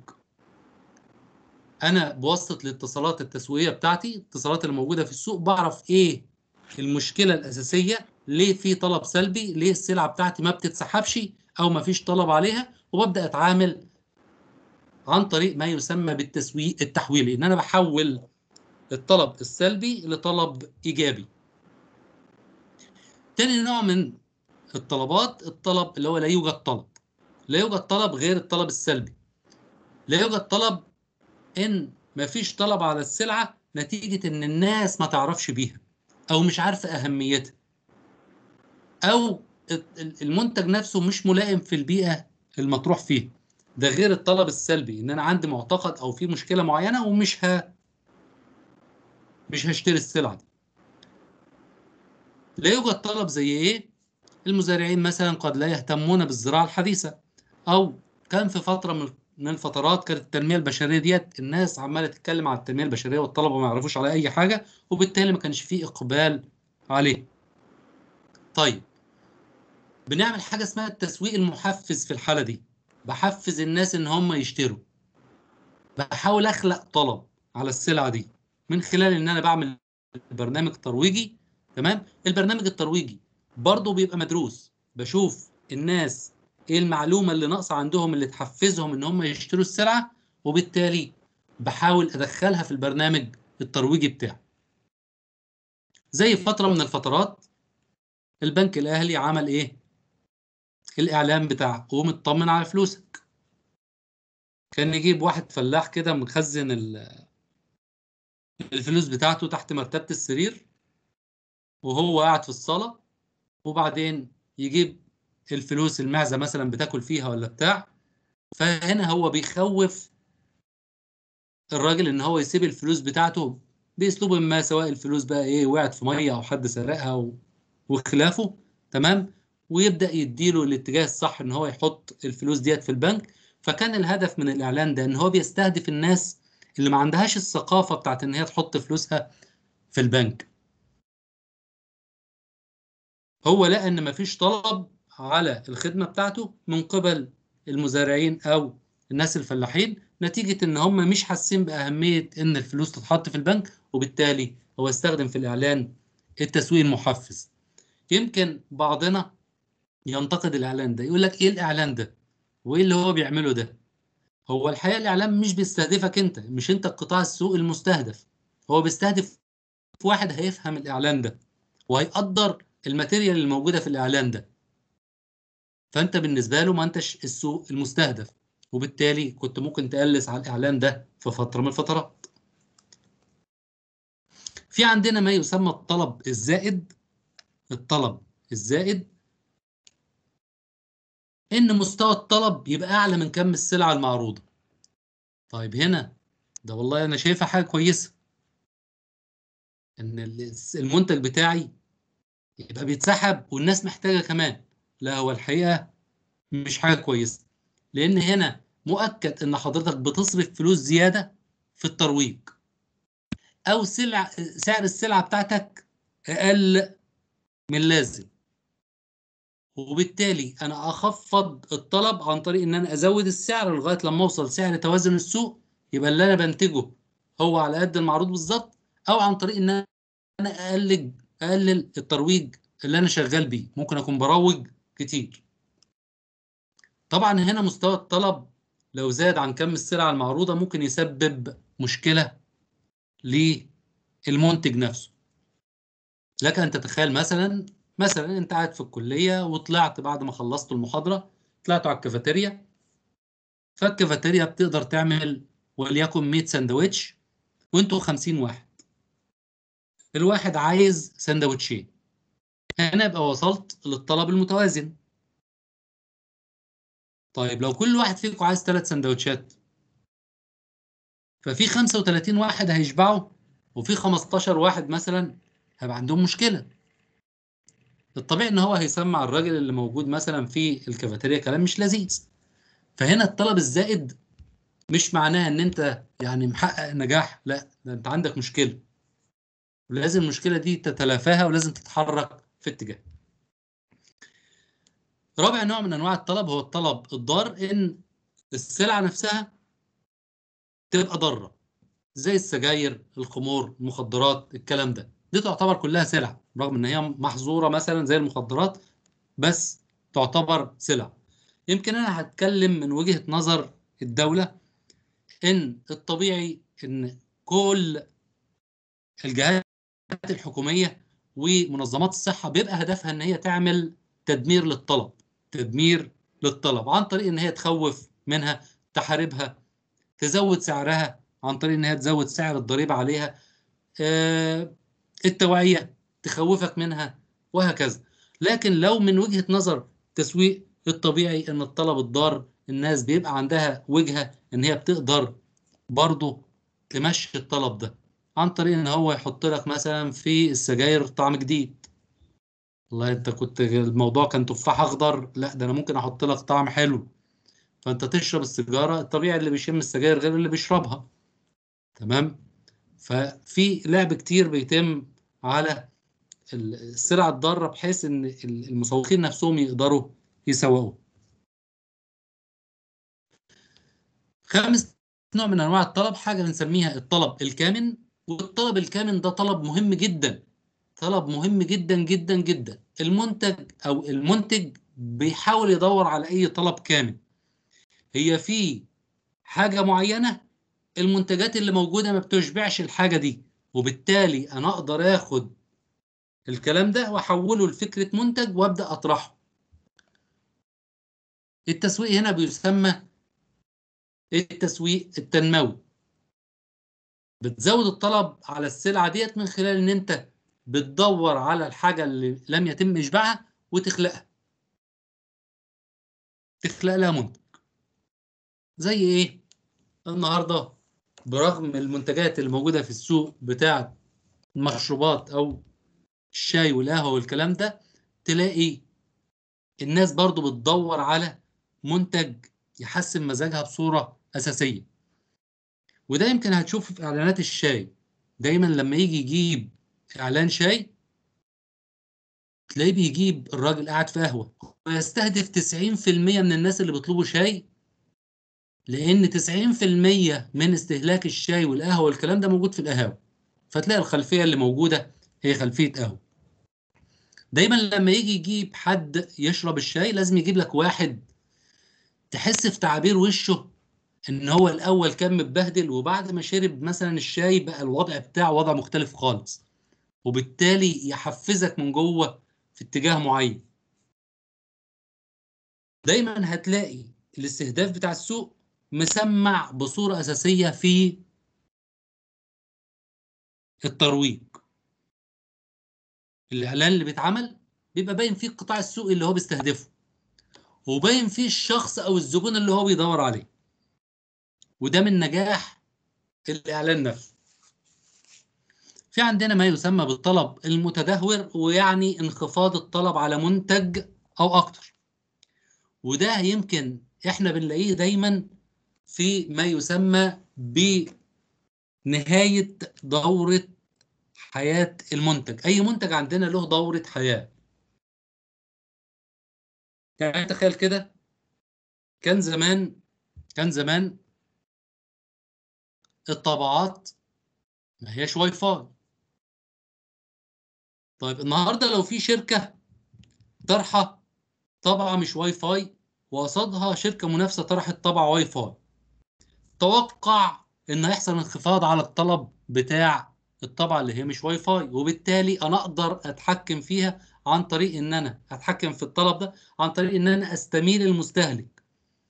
انا بواسطه الاتصالات التسويقيه بتاعتي الاتصالات اللي موجوده في السوق بعرف ايه المشكله الاساسيه ليه في طلب سلبي ليه السلعه بتاعتي ما بتتسحبش او ما فيش طلب عليها وببدا اتعامل عن طريق ما يسمى بالتسويق التحويلي ان انا بحول الطلب السلبي لطلب ايجابي تاني نوع من الطلبات الطلب اللي هو لا يوجد طلب لا يوجد طلب غير الطلب السلبي لا يوجد طلب ان مفيش طلب على السلعه نتيجه ان الناس ما تعرفش بيها او مش عارفه اهميتها او المنتج نفسه مش ملائم في البيئه المطروح فيها ده غير الطلب السلبي ان انا عندي معتقد او في مشكله معينه ومش ه... مش هشتري السلعه دي لا يوجد طلب زي ايه المزارعين مثلا قد لا يهتمون بالزراعة الحديثة أو كان في فترة من من الفترات كانت التنمية البشرية ديت الناس عمالة تتكلم على التنمية البشرية والطلبة ما يعرفوش على أي حاجة وبالتالي ما كانش فيه إقبال عليه. طيب بنعمل حاجة اسمها التسويق المحفز في الحالة دي بحفز الناس إن هم يشتروا بحاول أخلق طلب على السلعة دي من خلال إن أنا بعمل برنامج ترويجي تمام البرنامج الترويجي برضه بيبقى مدروس بشوف الناس ايه المعلومه اللي ناقصه عندهم اللي تحفزهم ان هم يشتروا السلعه وبالتالي بحاول ادخلها في البرنامج الترويجي بتاعي زي فتره من الفترات البنك الاهلي عمل ايه الاعلان بتاع قوم اطمن على فلوسك كان يجيب واحد فلاح كده مخزن ال- الفلوس بتاعته تحت مرتبه السرير وهو قاعد في الصاله وبعدين يجيب الفلوس المعزه مثلا بتاكل فيها ولا بتاع فهنا هو بيخوف الراجل ان هو يسيب الفلوس بتاعته باسلوب ما سواء الفلوس بقى ايه وقعت في ميه او حد سرقها و- وخلافه تمام ويبدا يديله الاتجاه الصح ان هو يحط الفلوس ديت في البنك فكان الهدف من الاعلان ده ان هو بيستهدف الناس اللي ما عندهاش الثقافه بتاعت ان هي تحط فلوسها في البنك هو لقى ان مفيش طلب على الخدمه بتاعته من قبل المزارعين او الناس الفلاحين نتيجه ان هم مش حاسين باهميه ان الفلوس تتحط في البنك وبالتالي هو استخدم في الاعلان التسويق المحفز يمكن بعضنا ينتقد الاعلان ده يقول لك ايه الاعلان ده وايه اللي هو بيعمله ده هو الحقيقه الاعلان مش بيستهدفك انت مش انت قطاع السوق المستهدف هو بيستهدف واحد هيفهم الاعلان ده وهيقدر الماتيريال اللي موجوده في الاعلان ده فانت بالنسبه له ما انتش السوق المستهدف وبالتالي كنت ممكن تقلس على الاعلان ده في فتره من الفترات في عندنا ما يسمى الطلب الزائد الطلب الزائد ان مستوى الطلب يبقى اعلى من كم السلعه المعروضه طيب هنا ده والله انا شايفها حاجه كويسه ان ال- المنتج بتاعي يبقى بيتسحب والناس محتاجه كمان لا هو الحقيقه مش حاجه كويسه لان هنا مؤكد ان حضرتك بتصرف فلوس زياده في الترويج او سلع سعر السلعه بتاعتك اقل من اللازم وبالتالي انا اخفض الطلب عن طريق ان انا ازود السعر لغايه لما اوصل سعر توازن السوق يبقى اللي انا بنتجه هو على قد المعروض بالظبط او عن طريق ان انا اقلل اقلل الترويج اللي انا شغال بيه ممكن اكون بروج كتير طبعا هنا مستوى الطلب لو زاد عن كم السلعه المعروضه ممكن يسبب مشكله للمنتج نفسه لك ان تتخيل مثلا مثلا انت قاعد في الكليه وطلعت بعد ما خلصت المحاضره طلعت على الكافيتيريا فالكافيتيريا بتقدر تعمل وليكن 100 سندوتش وانتوا 50 واحد الواحد عايز سندوتشين هنا يبقى وصلت للطلب المتوازن طيب لو كل واحد فيكم عايز ثلاث سندوتشات ففي 35 واحد هيشبعوا وفي 15 واحد مثلا هيبقى عندهم مشكله الطبيعي ان هو هيسمع الراجل اللي موجود مثلا في الكافيتيريا كلام مش لذيذ فهنا الطلب الزائد مش معناها ان انت يعني محقق نجاح لا ده انت عندك مشكله ولازم المشكله دي تتلافاها ولازم تتحرك في اتجاه رابع نوع من انواع الطلب هو الطلب الضار ان السلعه نفسها تبقى ضاره زي السجاير الخمور المخدرات الكلام ده دي تعتبر كلها سلع رغم ان هي محظوره مثلا زي المخدرات بس تعتبر سلع يمكن انا هتكلم من وجهه نظر الدوله ان الطبيعي ان كل الجهات الحكوميه ومنظمات الصحه بيبقى هدفها ان هي تعمل تدمير للطلب تدمير للطلب عن طريق ان هي تخوف منها تحاربها تزود سعرها عن طريق ان هي تزود سعر الضريبه عليها آه، التوعيه تخوفك منها وهكذا لكن لو من وجهه نظر تسويق الطبيعي ان الطلب الضار الناس بيبقى عندها وجهه ان هي بتقدر برضه تمشي الطلب ده عن طريق ان هو يحط لك مثلا في السجاير طعم جديد والله انت كنت الموضوع كان تفاح اخضر لا ده انا ممكن احط لك طعم حلو فانت تشرب السيجاره الطبيعي اللي بيشم السجاير غير اللي بيشربها تمام ففي لعب كتير بيتم على السلع الضاره بحيث ان المسوقين نفسهم يقدروا يسوقوا خامس نوع من انواع الطلب حاجه بنسميها الطلب الكامن والطلب الكامن ده طلب مهم جدا طلب مهم جدا جدا جدا المنتج او المنتج بيحاول يدور على اي طلب كامل هي في حاجه معينه المنتجات اللي موجوده ما بتشبعش الحاجه دي وبالتالي انا اقدر اخد الكلام ده واحوله لفكره منتج وابدا اطرحه التسويق هنا بيسمى التسويق التنموي بتزود الطلب على السلعه ديت من خلال ان انت بتدور على الحاجه اللي لم يتم اشباعها وتخلقها تخلق لها منتج زي ايه النهارده برغم المنتجات اللي موجوده في السوق بتاع المشروبات او الشاي والقهوه والكلام ده تلاقي الناس برضو بتدور على منتج يحسن مزاجها بصوره اساسيه وده يمكن هتشوفه في اعلانات الشاي دايما لما يجي يجيب اعلان شاي تلاقيه بيجيب الراجل قاعد في قهوه ويستهدف 90% من الناس اللي بيطلبوا شاي لان 90% من استهلاك الشاي والقهوه والكلام ده موجود في القهاوي فتلاقي الخلفيه اللي موجوده هي خلفيه قهوه دايما لما يجي يجيب حد يشرب الشاي لازم يجيب لك واحد تحس في تعابير وشه ان هو الاول كان متبهدل وبعد ما شرب مثلا الشاي بقى الوضع بتاعه وضع مختلف خالص وبالتالي يحفزك من جوه في اتجاه معين دايما هتلاقي الاستهداف بتاع السوق مسمع بصورة أساسية في الترويج الإعلان اللي بيتعمل بيبقى باين فيه قطاع السوق اللي هو بيستهدفه وباين فيه الشخص أو الزبون اللي هو بيدور عليه وده من نجاح الإعلان نفسه في عندنا ما يسمى بالطلب المتدهور ويعني انخفاض الطلب على منتج أو أكتر وده يمكن احنا بنلاقيه دايما في ما يسمى بنهاية دورة حياة المنتج أي منتج عندنا له دورة حياة يعني تخيل كده كان زمان كان زمان الطابعات ما هياش واي فاي طيب النهارده لو في شركة طرحة طبعة مش واي فاي وقصادها شركة منافسة طرحت طبعة واي فاي توقع ان هيحصل انخفاض على الطلب بتاع الطبعة اللي هي مش واي فاي وبالتالي انا اقدر اتحكم فيها عن طريق ان انا اتحكم في الطلب ده عن طريق ان انا استميل المستهلك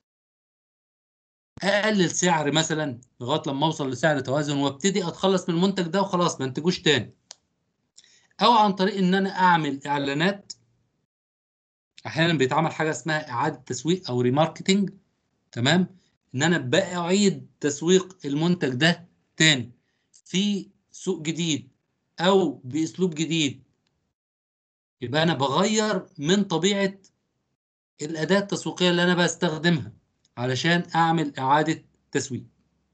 اقلل سعر مثلا لغايه لما اوصل لسعر توازن وابتدي اتخلص من المنتج ده وخلاص ما انتجوش تاني او عن طريق ان انا اعمل اعلانات احيانا بيتعمل حاجه اسمها اعاده تسويق او ريماركتنج تمام ان انا بقى اعيد تسويق المنتج ده تاني في سوق جديد او باسلوب جديد يبقى انا بغير من طبيعه الاداه التسويقيه اللي انا بستخدمها علشان اعمل اعاده تسويق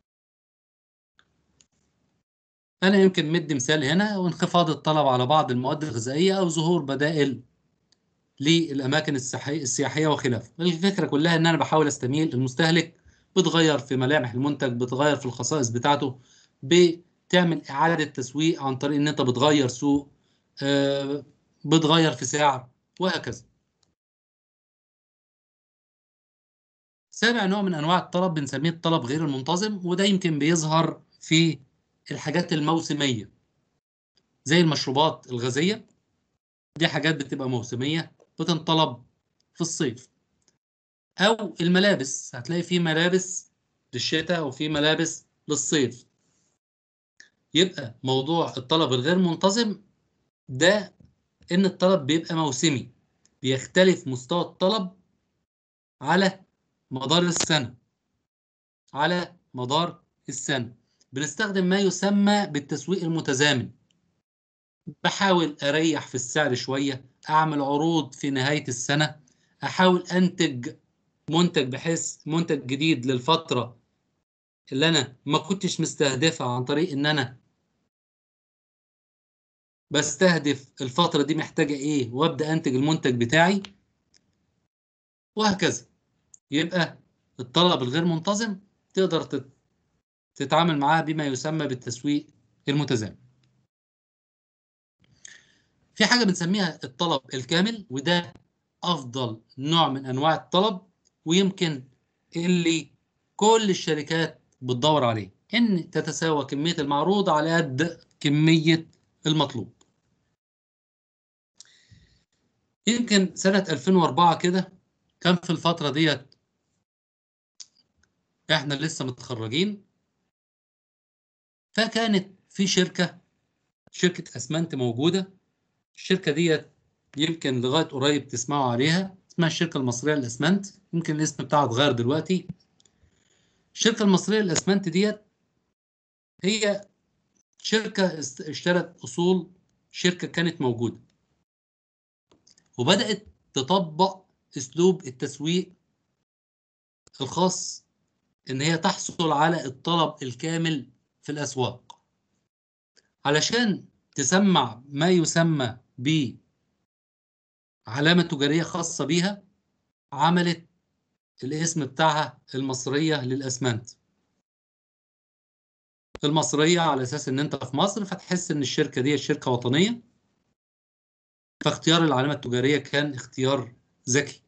انا يمكن مدي مثال هنا وانخفاض الطلب على بعض المواد الغذائيه او ظهور بدائل للاماكن السياحيه وخلافه الفكره كلها ان انا بحاول استميل المستهلك بتغير في ملامح المنتج بتغير في الخصائص بتاعته بتعمل اعاده تسويق عن طريق ان انت بتغير سوق آه بتغير في سعر وهكذا سابع نوع من انواع الطلب بنسميه الطلب غير المنتظم وده يمكن بيظهر في الحاجات الموسميه زي المشروبات الغازيه دي حاجات بتبقى موسميه بتنطلب في الصيف او الملابس هتلاقي في ملابس للشتاء وفي ملابس للصيف يبقى موضوع الطلب الغير منتظم ده ان الطلب بيبقى موسمي بيختلف مستوى الطلب على مدار السنة على مدار السنة بنستخدم ما يسمى بالتسويق المتزامن بحاول اريح في السعر شوية اعمل عروض في نهايه السنه احاول انتج منتج بحيث منتج جديد للفتره اللي انا ما كنتش مستهدفها عن طريق ان انا بستهدف الفتره دي محتاجه ايه وابدا انتج المنتج بتاعي وهكذا يبقى الطلب الغير منتظم تقدر تت- تتعامل معاه بما يسمى بالتسويق المتزامن في حاجة بنسميها الطلب الكامل وده أفضل نوع من أنواع الطلب ويمكن اللي كل الشركات بتدور عليه إن تتساوى كمية المعروض على قد كمية المطلوب يمكن سنة 2004 كده كان في الفترة ديت احنا لسه متخرجين فكانت في شركة شركة أسمنت موجودة الشركة ديت يمكن لغاية قريب تسمعوا عليها اسمها الشركة المصرية للأسمنت يمكن الاسم بتاعها اتغير دلوقتي الشركة المصرية للأسمنت ديت هي شركة است- اشترت أصول شركة كانت موجودة وبدأت تطبق أسلوب التسويق الخاص إن هي تحصل على الطلب الكامل في الأسواق علشان تسمع ما يسمى بعلامة تجارية خاصة بيها عملت الاسم بتاعها المصرية للأسمنت المصرية على أساس إن أنت في مصر فتحس إن الشركة دي شركة وطنية فاختيار العلامة التجارية كان اختيار ذكي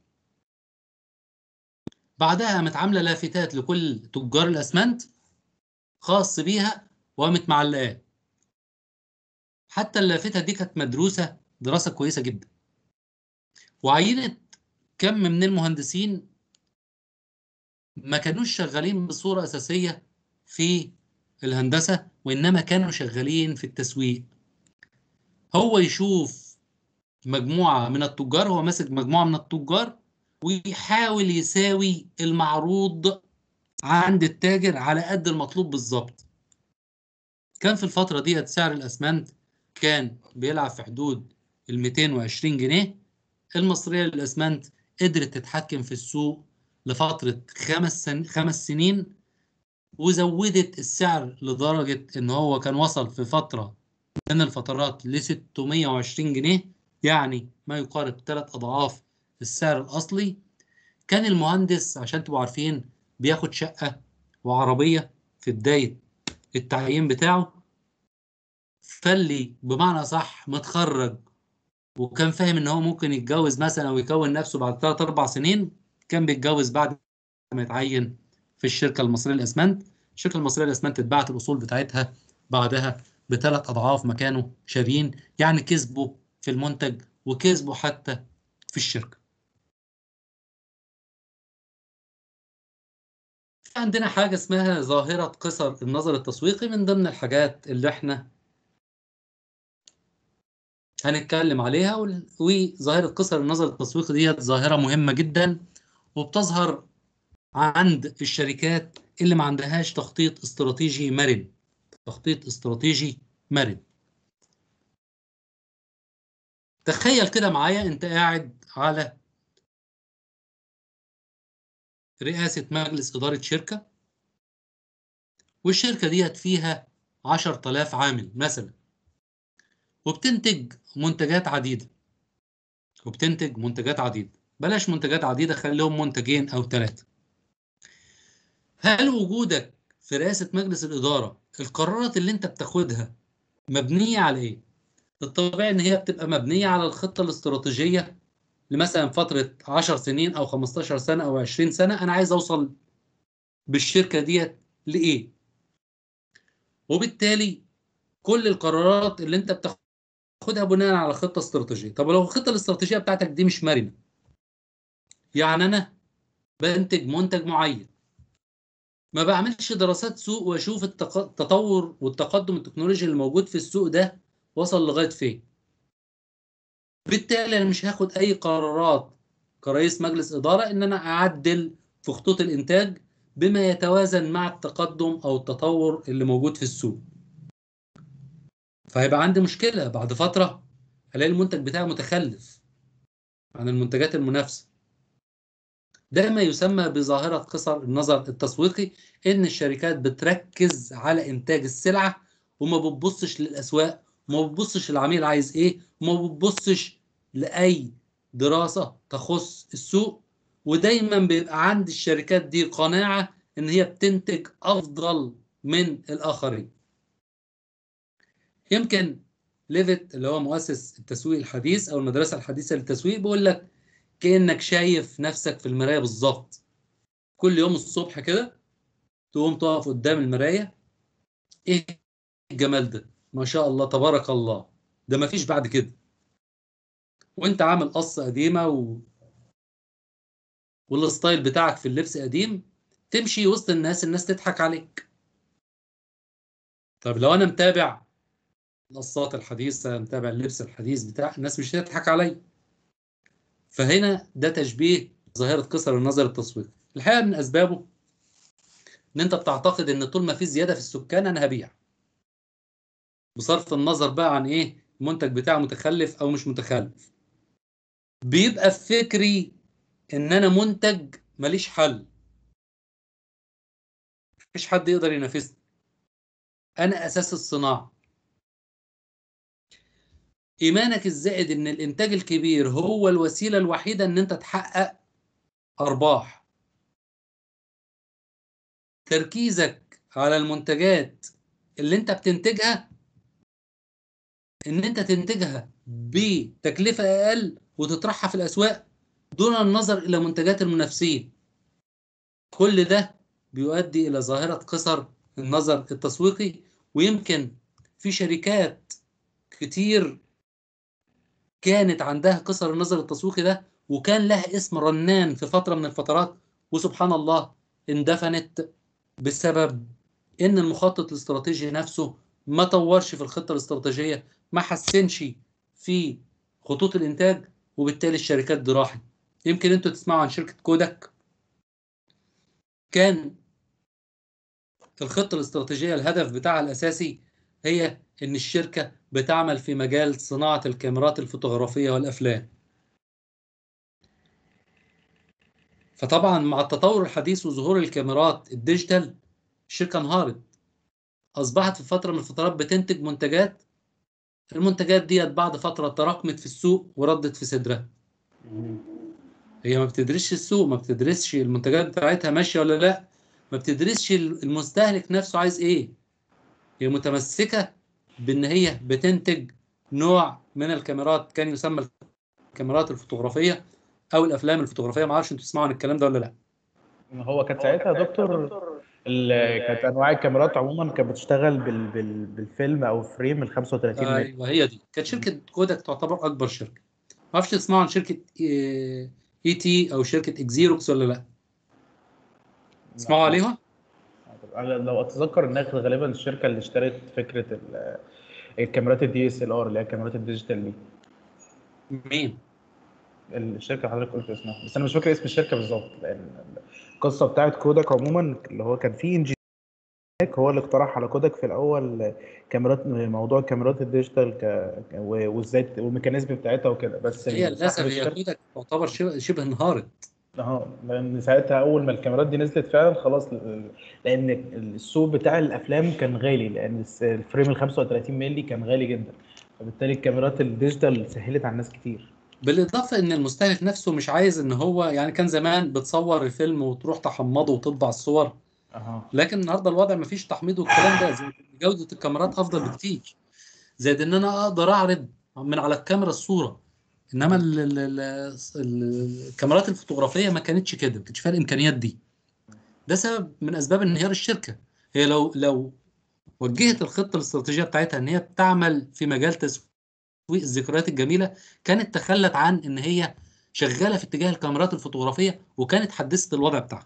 بعدها قامت عاملة لافتات لكل تجار الأسمنت خاص بيها وقامت معلقاه حتى اللافتة دي كانت مدروسة دراسة كويسة جدا وعينت كم من المهندسين ما كانوش شغالين بصورة أساسية في الهندسة وإنما كانوا شغالين في التسويق هو يشوف مجموعة من التجار هو ماسك مجموعة من التجار ويحاول يساوي المعروض عند التاجر على قد المطلوب بالظبط كان في الفترة دي سعر الأسمنت كان بيلعب في حدود ال 220 جنيه المصرية للأسمنت قدرت تتحكم في السوق لفترة خمس سن... خمس سنين وزودت السعر لدرجة إن هو كان وصل في فترة من الفترات ل 620 جنيه يعني ما يقارب ثلاث أضعاف السعر الأصلي كان المهندس عشان تبقوا عارفين بياخد شقة وعربية في بداية التعيين بتاعه فاللي بمعنى صح متخرج وكان فاهم ان هو ممكن يتجوز مثلا او يكون نفسه بعد 3 4 سنين كان بيتجوز بعد ما يتعين في الشركه المصريه للاسمنت الشركه المصريه للاسمنت اتباعت الاصول بتاعتها بعدها بثلاث اضعاف ما كانوا شاريين يعني كسبوا في المنتج وكسبوا حتى في الشركه في عندنا حاجه اسمها ظاهره قصر النظر التسويقي من ضمن الحاجات اللي احنا هنتكلم عليها وال- وظاهرة قصر النظر التسويقي ديت ظاهرة مهمة جدا وبتظهر عند الشركات اللي ما عندهاش تخطيط استراتيجي مرن تخطيط استراتيجي مرن تخيل كده معايا انت قاعد على رئاسة مجلس إدارة شركة والشركة ديت فيها 10000 عامل مثلا وبتنتج منتجات عديدة وبتنتج منتجات عديدة بلاش منتجات عديدة خليهم منتجين أو ثلاثة هل وجودك في رئاسة مجلس الإدارة القرارات اللي أنت بتاخدها مبنية على إيه؟ الطبيعي إن هي بتبقى مبنية على الخطة الاستراتيجية لمثلا فترة 10 سنين أو 15 سنة أو 20 سنة أنا عايز أوصل بالشركة ديت لإيه؟ وبالتالي كل القرارات اللي أنت بتاخدها خدها بناء على خطه استراتيجيه طب لو الخطه الاستراتيجيه بتاعتك دي مش مرنه يعني انا بنتج منتج معين ما بعملش دراسات سوق واشوف التق- التطور والتقدم التكنولوجي اللي موجود في السوق ده وصل لغايه فين بالتالي انا مش هاخد اي قرارات كرئيس مجلس اداره ان انا اعدل في خطوط الانتاج بما يتوازن مع التقدم او التطور اللي موجود في السوق فهيبقى عندي مشكله بعد فتره الاقي المنتج بتاعي متخلف عن المنتجات المنافسة ده ما يسمى بظاهرة قصر النظر التسويقي إن الشركات بتركز على إنتاج السلعة وما بتبصش للأسواق وما بتبصش العميل عايز إيه وما بتبصش لأي دراسة تخص السوق ودايما بيبقى عند الشركات دي قناعة إن هي بتنتج أفضل من الآخرين يمكن ليفيت اللي هو مؤسس التسويق الحديث أو المدرسة الحديثة للتسويق بيقول لك كأنك شايف نفسك في المراية بالظبط كل يوم الصبح كده تقوم تقف قدام المراية ايه الجمال ده ما شاء الله تبارك الله ده ما فيش بعد كده وانت عامل قصة قديمة و... والستايل بتاعك في اللبس قديم تمشي وسط الناس الناس تضحك عليك طب لو انا متابع القصات الحديثة متابع اللبس الحديث بتاع الناس مش هتضحك عليا فهنا ده تشبيه ظاهرة قصر النظر التسويقي الحقيقة من أسبابه إن أنت بتعتقد إن طول ما في زيادة في السكان أنا هبيع بصرف النظر بقى عن إيه المنتج بتاعه متخلف أو مش متخلف بيبقى في فكري إن أنا منتج ماليش حل مفيش حد يقدر ينافسني أنا أساس الصناعة ايمانك الزائد ان الانتاج الكبير هو الوسيله الوحيده ان انت تحقق ارباح تركيزك على المنتجات اللي انت بتنتجها ان انت تنتجها بتكلفه اقل وتطرحها في الاسواق دون النظر الى منتجات المنافسين كل ده بيؤدي الى ظاهره قصر النظر التسويقي ويمكن في شركات كتير كانت عندها قصر النظر التسويقي ده وكان لها اسم رنان في فترة من الفترات وسبحان الله اندفنت بسبب ان المخطط الاستراتيجي نفسه ما طورش في الخطة الاستراتيجية ما حسنش في خطوط الانتاج وبالتالي الشركات دي راحت يمكن انتوا تسمعوا عن شركة كودك كان الخطة الاستراتيجية الهدف بتاعها الأساسي هي إن الشركة بتعمل في مجال صناعة الكاميرات الفوتوغرافية والأفلام فطبعا مع التطور الحديث وظهور الكاميرات الديجيتال الشركة انهارت أصبحت في فترة من الفترات بتنتج منتجات المنتجات ديت بعد فترة تراكمت في السوق وردت في صدرها هي ما بتدرسش السوق ما بتدرسش المنتجات بتاعتها ماشية ولا لا ما بتدرسش المستهلك نفسه عايز ايه هي متمسكة بان هي بتنتج نوع من الكاميرات كان يسمى الكاميرات الفوتوغرافية او الافلام الفوتوغرافية ما اعرفش انتوا تسمعوا عن الكلام ده ولا لا هو كانت ساعتها يا دكتور ال- كانت انواع الكاميرات عموما كانت بتشتغل بال... بال... بالفيلم او فريم ال 35 متر ايوه هي دي كانت شركة كودك تعتبر اكبر شركة ما اعرفش تسمعوا عن شركة اي تي او شركة اكزيروكس ولا لا تسمعوا عليها انا لو اتذكر انها كانت غالبا الشركه اللي اشترت فكره ال- الكاميرات الدي اس ال ار اللي هي الكاميرات الديجيتال دي مين الشركه اللي حضرتك قلت اسمها بس انا مش فاكر اسم الشركه بالظبط لان القصه بتاعت كودك عموما اللي هو كان في انجينير هو اللي اقترح على كودك في الاول كاميرات موضوع الكاميرات الديجيتال ك... و- وازاي والميكانيزم بتاعتها وكده بس هي ال- للاسف صاحب هي الشركة- كودك تعتبر شبه, شبه انهارت اه لان ساعتها اول ما الكاميرات دي نزلت فعلا خلاص ل- لان السوق بتاع الافلام كان غالي لان الس- الفريم ال 35 مللي كان غالي جدا فبالتالي الكاميرات الديجيتال سهلت على الناس كتير بالاضافه ان المستهلك نفسه مش عايز ان هو يعني كان زمان بتصور الفيلم وتروح تحمضه وتطبع الصور اها لكن النهارده الوضع مفيش تحميض والكلام ده زائد إن جوده الكاميرات افضل بكتير زائد ان انا اقدر اعرض من على الكاميرا الصوره انما ال ال ال ال الكاميرات الفوتوغرافيه ما كانتش كده ما كانش فيها الامكانيات دي ده سبب من اسباب انهيار الشركه هي لو لو وجهت الخطه الاستراتيجيه بتاعتها ان هي بتعمل في مجال تسويق الذكريات الجميله كانت تخلت عن ان هي شغاله في اتجاه الكاميرات الفوتوغرافيه وكانت حدثت الوضع بتاعها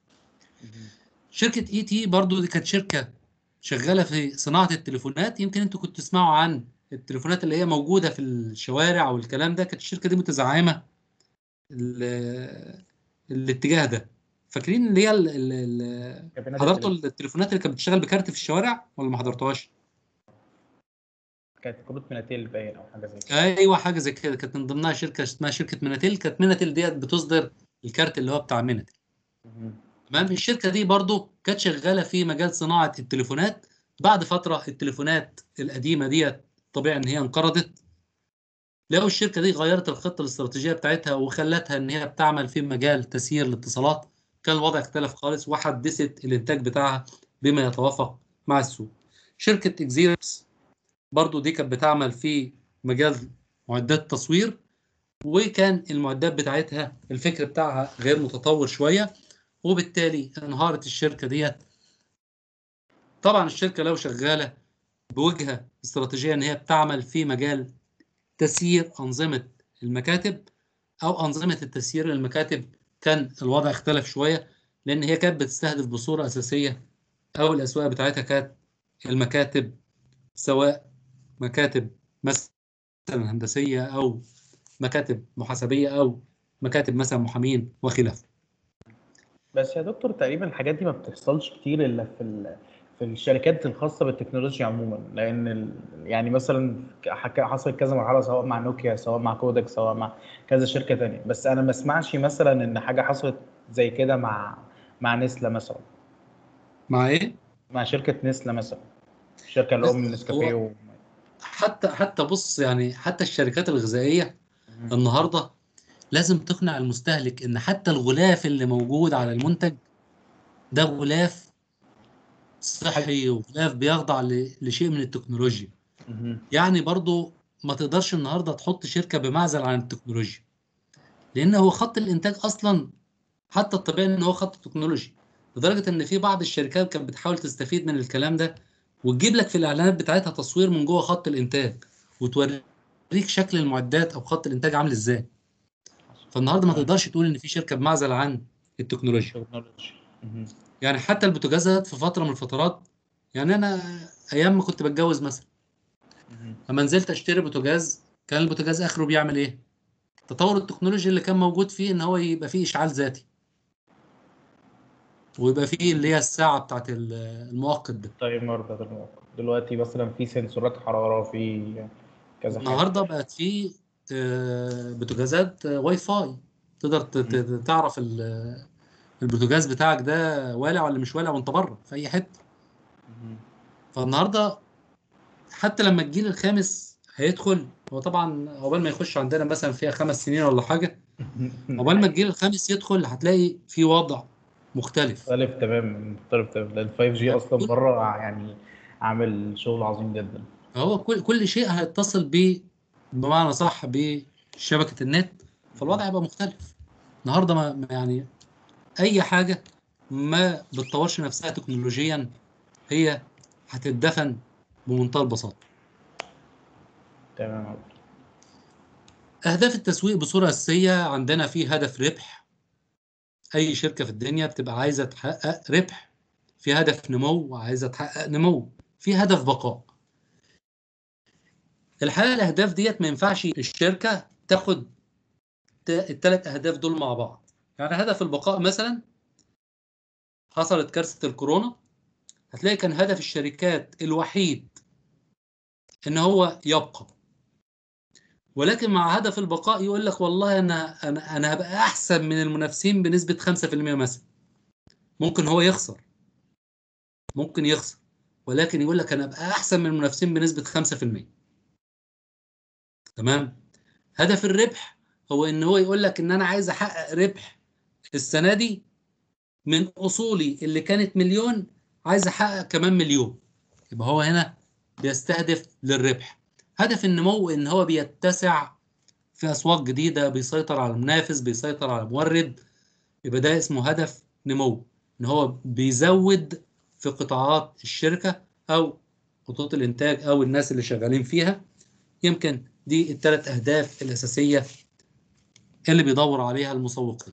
شركه اي تي برضو دي كانت شركه شغاله في صناعه التليفونات يمكن انتوا كنتوا تسمعوا عن التليفونات اللي هي موجوده في الشوارع والكلام ده كانت الشركه دي متزعمه ال- الاتجاه ده فاكرين اللي هي ال- ال- ال- كابينات حضرتوا التليفون. التليفونات اللي كانت بتشتغل بكارت في الشوارع ولا ما حضرتوهاش؟ كانت كروت مناتيل باين او حاجه زي كده ايوه حاجه زي كده كانت من ضمنها شركه اسمها شركه مناتيل كانت مناتيل ديت بتصدر الكارت اللي هو بتاع مناتيل مهم. تمام الشركه دي برضو كانت شغاله في مجال صناعه التليفونات بعد فتره التليفونات القديمه ديت طبيعي ان هي انقرضت لقوا الشركه دي غيرت الخطه الاستراتيجيه بتاعتها وخلتها ان هي بتعمل في مجال تسيير الاتصالات كان الوضع اختلف خالص وحدثت الانتاج بتاعها بما يتوافق مع السوق شركه اكزيركس برضو دي كانت بتعمل في مجال معدات تصوير وكان المعدات بتاعتها الفكر بتاعها غير متطور شويه وبالتالي انهارت الشركه ديت طبعا الشركه لو شغاله بوجهه استراتيجيه ان هي بتعمل في مجال تسيير انظمه المكاتب او انظمه التسيير للمكاتب كان الوضع اختلف شويه لان هي كانت بتستهدف بصوره اساسيه او الاسواق بتاعتها كانت المكاتب سواء مكاتب مثلا هندسيه او مكاتب محاسبيه او مكاتب مثلا محامين وخلافه بس يا دكتور تقريبا الحاجات دي ما بتحصلش كتير الا في ال... في الشركات الخاصه بالتكنولوجيا عموما لان ال... يعني مثلا حك- حصل كذا مرحله سواء مع نوكيا سواء مع كودك سواء مع كذا شركه تانية بس انا ما اسمعش مثلا ان حاجه حصلت زي كده مع مع نسله مثلا مع ايه مع شركه نسله مثلا الشركه بس الام نسكافيه هو و... حتى حتى بص يعني حتى الشركات الغذائيه النهارده لازم تقنع المستهلك ان حتى الغلاف اللي موجود على المنتج ده غلاف صحي وغلاف بيخضع ل- لشيء من التكنولوجيا مهم. يعني برضو ما تقدرش النهارده تحط شركه بمعزل عن التكنولوجيا لان هو خط الانتاج اصلا حتى الطبيعي ان هو خط تكنولوجي لدرجه ان في بعض الشركات كانت بتحاول تستفيد من الكلام ده وتجيب لك في الاعلانات بتاعتها تصوير من جوه خط الانتاج وتوريك شكل المعدات او خط الانتاج عامل ازاي فالنهارده ما تقدرش تقول ان في شركه بمعزل عن التكنولوجيا تكنولوجيا مهم. يعني حتى البوتاجازات في فتره من الفترات يعني انا ايام ما كنت بتجوز مثلا مهم. لما نزلت اشتري بوتاجاز كان البوتاجاز اخره بيعمل ايه تطور التكنولوجيا اللي كان موجود فيه ان هو يبقى فيه اشعال ذاتي ويبقى فيه اللي هي الساعه بتاعت ال- المؤقت ده تايمر بدل المؤقت. دلوقتي مثلا في سنسورات حراره في كذا حاجه النهارده بقت في آه، بوتاجازات آه، واي فاي تقدر ت- ت- تعرف ال- البوتاجاز بتاعك ده والع ولا مش والع وانت بره في اي حته مهم. فالنهارده حتى لما الجيل الخامس هيدخل هو طبعا عقبال ما يخش عندنا مثلا فيها خمس سنين ولا حاجه عقبال ما الجيل الخامس يدخل هتلاقي في وضع مختلف مختلف تماما مختلف تماما لان 5 جي اصلا بره يعني عامل شغل عظيم جدا هو كل كل شيء هيتصل ب بمعنى صح بشبكه النت فالوضع هيبقى مختلف النهارده ما ما يعني اي حاجه ما بتطورش نفسها تكنولوجيا هي هتتدفن بمنتهى البساطه تمام اهداف التسويق بصوره اساسيه عندنا في هدف ربح اي شركه في الدنيا بتبقى عايزه تحقق ربح في هدف نمو وعايزه تحقق نمو في هدف بقاء الحقيقه الاهداف ديت ما ينفعش الشركه تاخد الثلاث اهداف دول مع بعض يعني هدف البقاء مثلا حصلت كارثه الكورونا هتلاقي كان هدف الشركات الوحيد ان هو يبقى ولكن مع هدف البقاء يقول لك والله انا انا انا هبقى احسن من المنافسين بنسبه 5% مثلا ممكن هو يخسر ممكن يخسر ولكن يقول لك انا ابقى احسن من المنافسين بنسبه 5% تمام هدف الربح هو ان هو يقول لك ان انا عايز احقق ربح السنه دي من اصولي اللي كانت مليون عايز احقق كمان مليون يبقى هو هنا بيستهدف للربح هدف النمو ان هو بيتسع في اسواق جديده بيسيطر على المنافس بيسيطر على المورد يبقى ده اسمه هدف نمو ان هو بيزود في قطاعات الشركه او خطوط الانتاج او الناس اللي شغالين فيها يمكن دي الثلاث اهداف الاساسيه اللي بيدور عليها المسوقين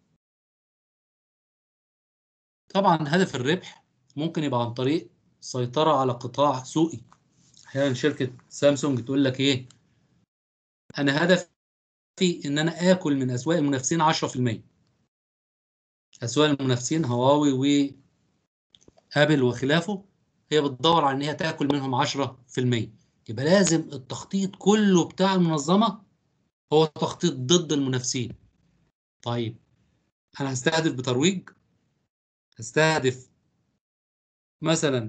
طبعا هدف الربح ممكن يبقى عن طريق سيطره على قطاع سوقي احيانا شركه سامسونج تقول لك ايه انا هدفي ان انا اكل من اسواق المنافسين 10% اسواق المنافسين هواوي وابل وخلافه هي بتدور على ان هي تاكل منهم 10% يبقى لازم التخطيط كله بتاع المنظمة هو تخطيط ضد المنافسين طيب أنا هستهدف بترويج هستهدف مثلا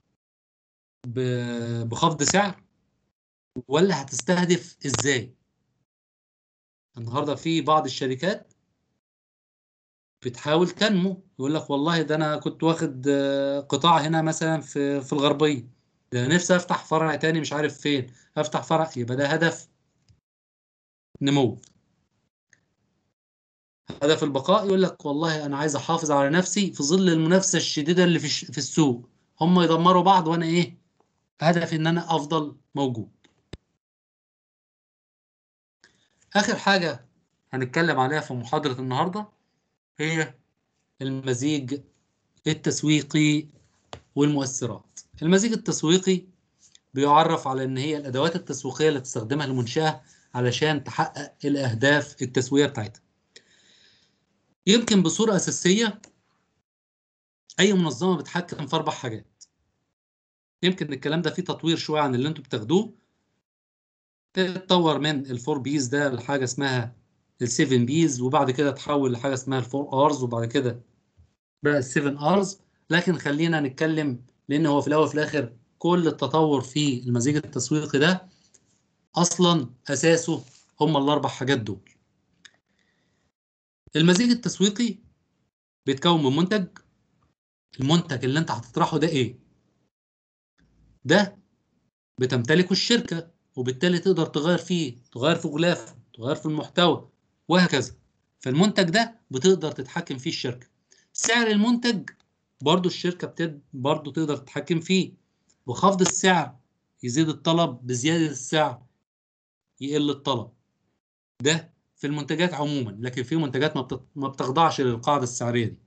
ب- بخفض سعر ولا هتستهدف ازاي النهارده في بعض الشركات بتحاول تنمو يقول لك والله ده انا كنت واخد آه، قطاع هنا مثلا في في الغربيه ده أنا نفسي افتح فرع تاني مش عارف فين افتح فرع يبقى ده هدف نمو هدف البقاء يقول لك والله انا عايز احافظ على نفسي في ظل المنافسه الشديده اللي في الش- في السوق هم يدمروا بعض وانا ايه هدفي ان انا افضل موجود اخر حاجه هنتكلم عليها في محاضره النهارده هي المزيج التسويقي والمؤثرات المزيج التسويقي بيعرف على ان هي الادوات التسويقيه اللي تستخدمها المنشاه علشان تحقق الاهداف التسويقيه بتاعتها يمكن بصوره اساسيه اي منظمه بتحكم في اربع حاجات يمكن الكلام ده فيه تطوير شويه عن اللي انتوا بتاخدوه اتطور من الفور بيز ده لحاجه اسمها السيفن بيز وبعد كده اتحول لحاجه اسمها الفور ارز وبعد كده بقى السيفن ارز لكن خلينا نتكلم لان هو في الاول وفي الاخر كل التطور في المزيج التسويقي ده اصلا اساسه هم الاربع حاجات دول المزيج التسويقي بيتكون من منتج المنتج اللي انت هتطرحه ده ايه ده بتمتلكه الشركه وبالتالي تقدر تغير فيه تغير في غلافه تغير في المحتوى وهكذا فالمنتج ده بتقدر تتحكم فيه الشركه سعر المنتج برضو الشركه بتد... برضو تقدر تتحكم فيه بخفض السعر يزيد الطلب بزياده السعر يقل الطلب ده في المنتجات عموما لكن في منتجات ما, بت... ما بتخضعش للقاعده السعريه دي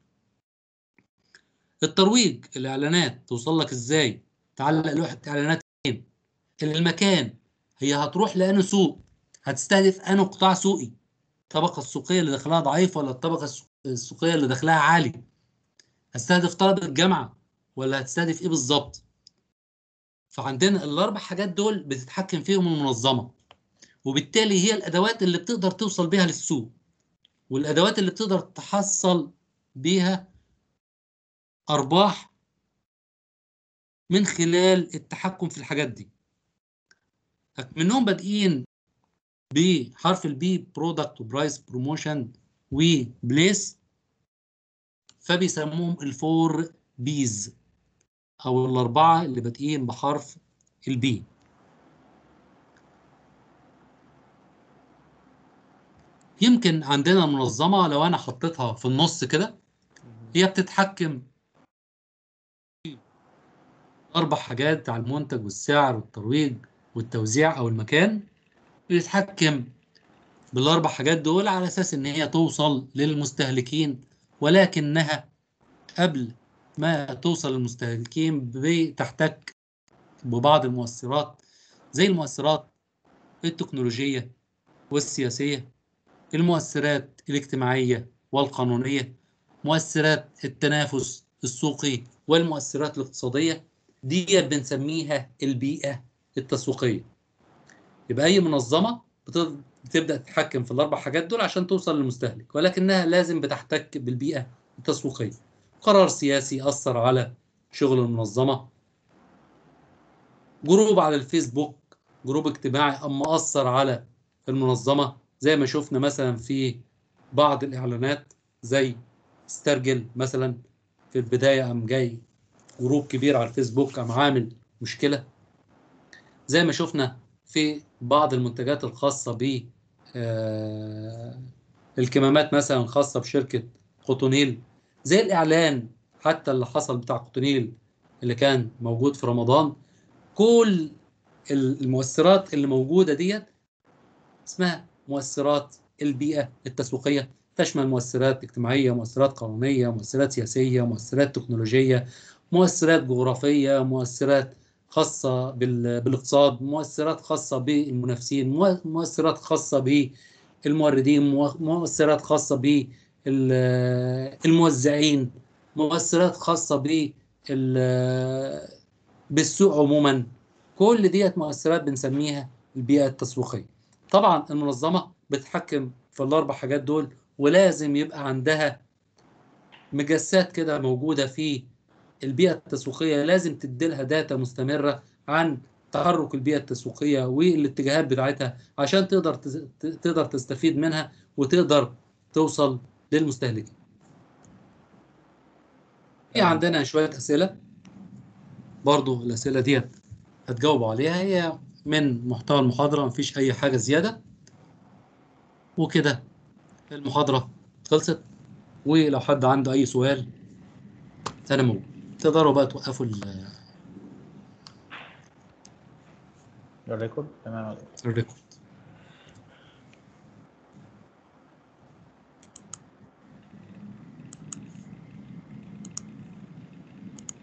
الترويج الاعلانات توصل لك ازاي تعلق لوحه اعلانات فين المكان هي هتروح لانه سوق هتستهدف انه قطاع سوقي الطبقه السوقيه اللي دخلها ضعيف ولا الطبقه السوق- السوقيه اللي دخلها عالي هتستهدف طلبه الجامعه ولا هتستهدف ايه بالظبط فعندنا الاربع حاجات دول بتتحكم فيهم المنظمه وبالتالي هي الادوات اللي بتقدر توصل بيها للسوق والادوات اللي بتقدر تحصل بيها ارباح من خلال التحكم في الحاجات دي منهم بادئين بحرف البي برودكت وبرايس بروموشن وبليس فبيسموهم الفور بيز او الاربعه اللي بادئين بحرف البي يمكن عندنا منظمه لو انا حطيتها في النص كده هي بتتحكم في اربع حاجات على المنتج والسعر والترويج والتوزيع او المكان بتتحكم بالاربع حاجات دول على اساس ان هي توصل للمستهلكين ولكنها قبل ما توصل للمستهلكين بتحتك ببعض المؤثرات زي المؤثرات التكنولوجية والسياسية المؤثرات الاجتماعية والقانونية مؤثرات التنافس السوقي والمؤثرات الاقتصادية دي بنسميها البيئة التسويقية يبقى أي منظمة بت- بتبدأ تتحكم في الأربع حاجات دول عشان توصل للمستهلك ولكنها لازم بتحتك بالبيئة التسويقية قرار سياسي أثر على شغل المنظمة جروب على الفيسبوك جروب اجتماعي أما أثر على المنظمة زي ما شفنا مثلا في بعض الإعلانات زي استرجل مثلا في البداية قام جاي جروب كبير على الفيسبوك قام عامل مشكلة زي ما شفنا في بعض المنتجات الخاصة ب آه، الكمامات مثلا الخاصة بشركة قطنيل زي الإعلان حتى اللي حصل بتاع قطنيل اللي كان موجود في رمضان كل المؤثرات اللي موجودة ديت اسمها مؤثرات البيئة التسويقية تشمل مؤثرات اجتماعية مؤثرات قانونية مؤثرات سياسية مؤثرات تكنولوجية مؤثرات جغرافية مؤثرات خاصة بال- بالاقتصاد مؤثرات خاصة بالمنافسين مؤ- مؤثرات خاصة بالموردين مؤ- مؤثرات خاصة بالموزعين مؤثرات خاصة بال بالسوق عموما كل ديت مؤثرات بنسميها البيئة التسويقية طبعا المنظمة بتحكم في الأربع حاجات دول ولازم يبقى عندها مجسات كده موجودة في البيئة التسويقية لازم تديلها داتا مستمرة عن تحرك البيئة التسويقية والاتجاهات بتاعتها عشان تقدر تس- تقدر تستفيد منها وتقدر توصل للمستهلكين. في تمام. عندنا شوية أسئلة برضو الأسئلة ديت هتجاوبوا عليها هي من محتوى المحاضرة مفيش أي حاجة زيادة وكده المحاضرة خلصت ولو حد عنده أي سؤال أنا موجود تقدروا بقى توقفوا ال- الريكورد تمام الريكورد